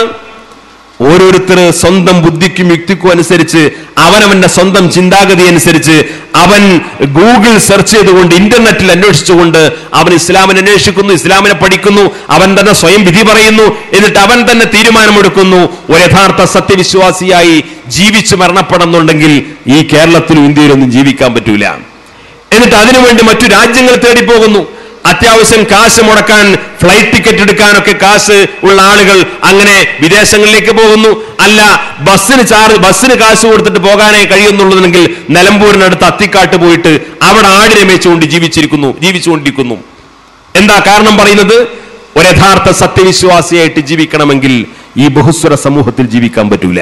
ഓരോരുത്തർ സ്വന്തം ബുദ്ധിക്കും യുക്തിക്കും അനുസരിച്ച് അവനവന്റെ സ്വന്തം ചിന്താഗതി അനുസരിച്ച് അവൻ ഗൂഗിൾ സെർച്ച് ചെയ്തുകൊണ്ട് ഇന്റർനെറ്റിൽ അന്വേഷിച്ചുകൊണ്ട് അവൻ ഇസ്ലാമിനെ അന്വേഷിക്കുന്നു ഇസ്ലാമിനെ പഠിക്കുന്നു അവൻ തന്നെ സ്വയം വിധി പറയുന്നു എന്നിട്ട് അവൻ തന്നെ തീരുമാനമെടുക്കുന്നു ഒരു യഥാർത്ഥ സത്യവിശ്വാസിയായി ജീവിച്ചു മരണപ്പെടുന്നുണ്ടെങ്കിൽ ഈ കേരളത്തിലും ഇന്ത്യയിലൊന്നും ജീവിക്കാൻ പറ്റൂല എന്നിട്ട് അതിനുവേണ്ടി മറ്റു രാജ്യങ്ങൾ തേടി പോകുന്നു അത്യാവശ്യം കാശ് മുടക്കാൻ ഫ്ലൈറ്റ് ടിക്കറ്റ് എടുക്കാനൊക്കെ കാശ് ഉള്ള ആളുകൾ അങ്ങനെ വിദേശങ്ങളിലേക്ക് പോകുന്നു അല്ല ബസ്സിന് ചാർജ് ബസ്സിന് കാശ് കൊടുത്തിട്ട് പോകാനേ കഴിയുന്നുള്ളതെങ്കിൽ നിലമ്പൂരിനടുത്ത് അത്തിക്കാട്ട് പോയിട്ട് അവിടെ ആടിനെ മേച്ചുകൊണ്ട് ജീവിച്ചിരിക്കുന്നു ജീവിച്ചുകൊണ്ടിരിക്കുന്നു എന്താ കാരണം പറയുന്നത് ഒരു യഥാർത്ഥ സത്യവിശ്വാസിയായിട്ട് ജീവിക്കണമെങ്കിൽ ഈ ബഹുസ്വര സമൂഹത്തിൽ ജീവിക്കാൻ പറ്റൂല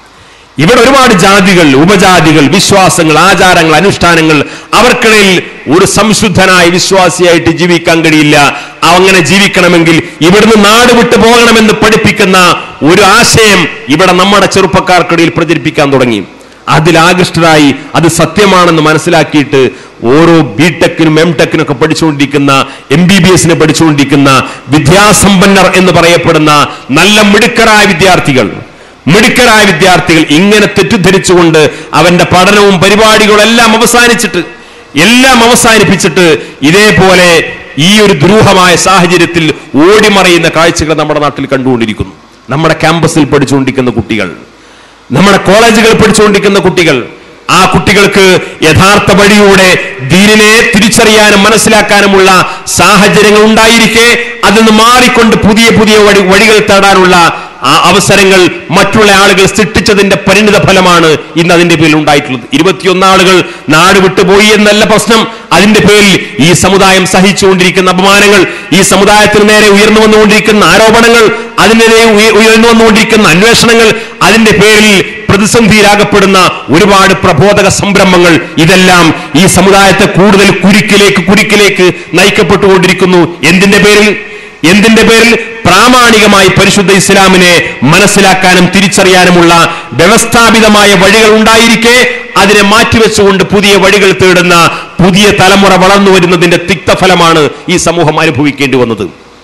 ഇവിടെ ഒരുപാട് ജാതികൾ ഉപജാതികൾ വിശ്വാസങ്ങൾ ആചാരങ്ങൾ അനുഷ്ഠാനങ്ങൾ അവർക്കിടയിൽ ഒരു സംശുദ്ധനായ വിശ്വാസിയായിട്ട് ജീവിക്കാൻ കഴിയില്ല അങ്ങനെ ജീവിക്കണമെങ്കിൽ ഇവിടുന്ന് നാട് വിട്ടു പോകണമെന്ന് പഠിപ്പിക്കുന്ന ഒരു ആശയം ഇവിടെ നമ്മുടെ ചെറുപ്പക്കാർക്കിടയിൽ പ്രചരിപ്പിക്കാൻ തുടങ്ങി അതിൽ ആകൃഷ്ടരായി അത് സത്യമാണെന്ന് മനസ്സിലാക്കിയിട്ട് ഓരോ ബിടെക്കിനും എം ടെക്കിനും ഒക്കെ പഠിച്ചുകൊണ്ടിരിക്കുന്ന എം ബി ബി എസിന് പഠിച്ചുകൊണ്ടിരിക്കുന്ന വിദ്യാസമ്പന്നർ എന്ന് പറയപ്പെടുന്ന നല്ല മിടുക്കരായ വിദ്യാർത്ഥികൾ മിടുക്കരായ വിദ്യാർത്ഥികൾ ഇങ്ങനെ തെറ്റിദ്ധരിച്ചുകൊണ്ട് അവന്റെ പഠനവും പരിപാടികളും എല്ലാം അവസാനിച്ചിട്ട് എല്ലാം അവസാനിപ്പിച്ചിട്ട് ഇതേപോലെ ഈ ഒരു ദുരൂഹമായ സാഹചര്യത്തിൽ ഓടിമറയുന്ന കാഴ്ചകൾ നമ്മുടെ നാട്ടിൽ കണ്ടുകൊണ്ടിരിക്കുന്നു നമ്മുടെ ക്യാമ്പസിൽ പഠിച്ചുകൊണ്ടിരിക്കുന്ന കുട്ടികൾ നമ്മുടെ കോളേജുകൾ പഠിച്ചുകൊണ്ടിരിക്കുന്ന കുട്ടികൾ ആ കുട്ടികൾക്ക് യഥാർത്ഥ വഴിയൂടെ ദീനിനെ തിരിച്ചറിയാനും മനസ്സിലാക്കാനുമുള്ള സാഹചര്യങ്ങൾ ഉണ്ടായിരിക്കെ അതിൽ നിന്ന് മാറിക്കൊണ്ട് പുതിയ പുതിയ വഴി വഴികൾ തേടാനുള്ള ആ അവസരങ്ങൾ മറ്റുള്ള ആളുകൾ സൃഷ്ടിച്ചതിന്റെ പരിണിത ഫലമാണ് ഇന്ന് അതിന്റെ പേരിൽ ഉണ്ടായിട്ടുള്ളത് ഇരുപത്തിയൊന്ന് ആളുകൾ നാട് വിട്ടുപോയി എന്നല്ല പ്രശ്നം അതിന്റെ പേരിൽ ഈ സമുദായം സഹിച്ചുകൊണ്ടിരിക്കുന്ന അപമാനങ്ങൾ ഈ സമുദായത്തിന് നേരെ ഉയർന്നു വന്നുകൊണ്ടിരിക്കുന്ന ആരോപണങ്ങൾ അതിനെതിരെ ഉയ- ഉയർന്നു വന്നുകൊണ്ടിരിക്കുന്ന അന്വേഷണങ്ങൾ അതിന്റെ പേരിൽ പ്രതിസന്ധിയിലാകപ്പെടുന്ന ഒരുപാട് പ്രബോധക സംരംഭങ്ങൾ ഇതെല്ലാം ഈ സമുദായത്തെ കൂടുതൽ കുരുക്കിലേക്ക് കുരുക്കിലേക്ക് നയിക്കപ്പെട്ടുകൊണ്ടിരിക്കുന്നു എന്തിന്റെ പേരിൽ എന്തിന്റെ പേരിൽ പ്രാമാണികമായി പരിശുദ്ധ ഇസ്ലാമിനെ മനസ്സിലാക്കാനും തിരിച്ചറിയാനുമുള്ള വ്യവസ്ഥാപിതമായ വഴികൾ ഉണ്ടായിരിക്കെ അതിനെ മാറ്റിവെച്ചുകൊണ്ട് പുതിയ വഴികൾ തേടുന്ന പുതിയ തലമുറ വളർന്നു വരുന്നതിന്റെ തിക്തഫലമാണ് ഈ സമൂഹം അനുഭവിക്കേണ്ടി വന്നത്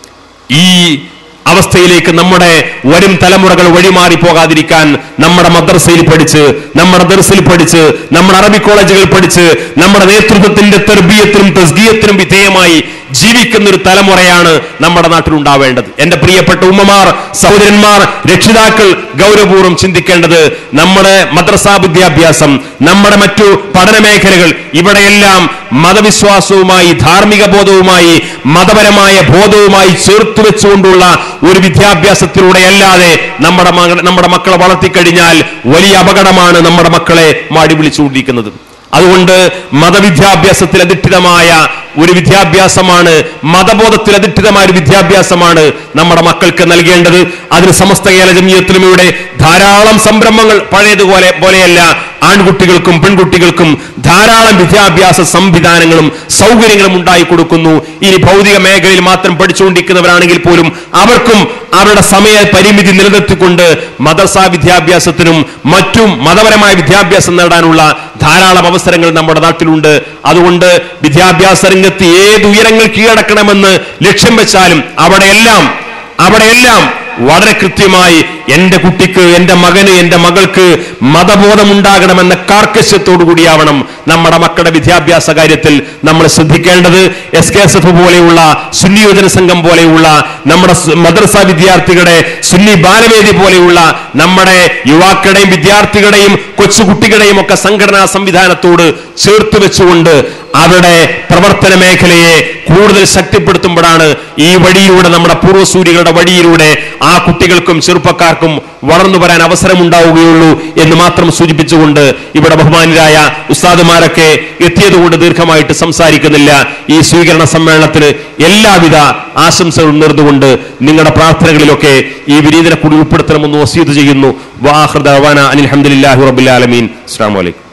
ഈ അവസ്ഥയിലേക്ക് നമ്മുടെ വരും തലമുറകൾ വഴിമാറി പോകാതിരിക്കാൻ നമ്മുടെ മദ്രസയിൽ പഠിച്ച് നമ്മുടെ ദർസിൽ പഠിച്ച് നമ്മുടെ അറബി കോളേജുകളിൽ പഠിച്ച് നമ്മുടെ നേതൃത്വത്തിന്റെ തെർബീയത്തിനും തസ്ഗീയത്തിനും വിധേയമായി ജീവിക്കുന്ന ഒരു തലമുറയാണ് നമ്മുടെ നാട്ടിൽ ഉണ്ടാവേണ്ടത് എന്റെ പ്രിയപ്പെട്ട ഉമ്മമാർ സഹോദരന്മാർ രക്ഷിതാക്കൾ ഗൗരവപൂർവ്വം ചിന്തിക്കേണ്ടത് നമ്മുടെ മദ്രസാ വിദ്യാഭ്യാസം നമ്മുടെ മറ്റു പഠന മേഖലകൾ ഇവിടെയെല്ലാം മതവിശ്വാസവുമായി ധാർമ്മിക ബോധവുമായി മതപരമായ ബോധവുമായി ചേർത്ത് വെച്ചുകൊണ്ടുള്ള ഒരു വിദ്യാഭ്യാസത്തിലൂടെ അല്ലാതെ നമ്മുടെ മക- നമ്മുടെ മക്കളെ വളർത്തിക്കഴിഞ്ഞാൽ വലിയ അപകടമാണ് നമ്മുടെ മക്കളെ മാടി വിളിച്ചുകൊണ്ടിരിക്കുന്നത് അതുകൊണ്ട് മതവിദ്യാഭ്യാസത്തിൽ അധിഷ്ഠിതമായ ഒരു വിദ്യാഭ്യാസമാണ് മതബോധത്തിൽ അധിഷ്ഠിതമായ ഒരു വിദ്യാഭ്യാസമാണ് നമ്മുടെ മക്കൾക്ക് നൽകേണ്ടത് അതിന് സമസ്ത കേരള ജമീയത്തിലുമിവിടെ ധാരാളം സംരംഭങ്ങൾ പഴയതുപോലെ പോലെയല്ല ആൺകുട്ടികൾക്കും പെൺകുട്ടികൾക്കും ധാരാളം വിദ്യാഭ്യാസ സംവിധാനങ്ങളും സൗകര്യങ്ങളും ഉണ്ടായി കൊടുക്കുന്നു ഇനി ഭൗതിക മേഖലയിൽ മാത്രം പഠിച്ചുകൊണ്ടിരിക്കുന്നവരാണെങ്കിൽ പോലും അവർക്കും അവരുടെ സമയ പരിമിതി നിലനിർത്തിക്കൊണ്ട് മദ്രസാ വിദ്യാഭ്യാസത്തിനും മറ്റും മതപരമായ വിദ്യാഭ്യാസം നേടാനുള്ള ധാരാളം അവസരങ്ങൾ നമ്മുടെ നാട്ടിലുണ്ട് അതുകൊണ്ട് വിദ്യാഭ്യാസ രംഗത്ത് ഏത് ഉയരങ്ങൾ കീഴടക്കണമെന്ന് ലക്ഷ്യം വെച്ചാലും അവിടെയെല്ലാം അവിടെയെല്ലാം വളരെ കൃത്യമായി എന്റെ കുട്ടിക്ക് എന്റെ മകന് എന്റെ മകൾക്ക് മതബോധമുണ്ടാകണമെന്ന കാർക്കശ്യത്തോടു കൂടിയാവണം നമ്മുടെ മക്കളുടെ വിദ്യാഭ്യാസ കാര്യത്തിൽ നമ്മൾ ശ്രദ്ധിക്കേണ്ടത് എസ് കെ എസ് എഫ് പോലെയുള്ള സുന്നി യുവജന സംഘം പോലെയുള്ള നമ്മുടെ സ് മദ്രസ വിദ്യാർത്ഥികളുടെ സുന്നി ബാലവേദി പോലെയുള്ള നമ്മുടെ യുവാക്കളുടെയും വിദ്യാർത്ഥികളുടെയും കൊച്ചുകുട്ടികളുടെയും ഒക്കെ സംഘടനാ സംവിധാനത്തോട് ചേർത്ത് വെച്ചുകൊണ്ട് അവരുടെ പ്രവർത്തന മേഖലയെ കൂടുതൽ ശക്തിപ്പെടുത്തുമ്പോഴാണ് ഈ വഴിയിലൂടെ നമ്മുടെ പൂർവ്വസൂരികളുടെ വഴിയിലൂടെ ആ കുട്ടികൾക്കും ചെറുപ്പക്കാർക്കും വളർന്നു വരാൻ അവസരമുണ്ടാവുകയുള്ളൂ എന്ന് മാത്രം സൂചിപ്പിച്ചുകൊണ്ട് ഇവിടെ ബഹുമാനരായ ഉസ്താദുമാരൊക്കെ എത്തിയതുകൊണ്ട് ദീർഘമായിട്ട് സംസാരിക്കുന്നില്ല ഈ സ്വീകരണ സമ്മേളനത്തിന് എല്ലാവിധ ആശംസകളും നേർന്നുകൊണ്ട് നിങ്ങളുടെ പ്രാർത്ഥനകളിലൊക്കെ ഈ വിനീതനെ കൂടി ഉൾപ്പെടുത്തണമെന്ന് വസീത് ചെയ്യുന്നു വാഹൃദാന അനിൽഹമ്മദില്ലാഹി റബ്ബിൽ ആലമീൻ അസ്സാം വലൈക്കും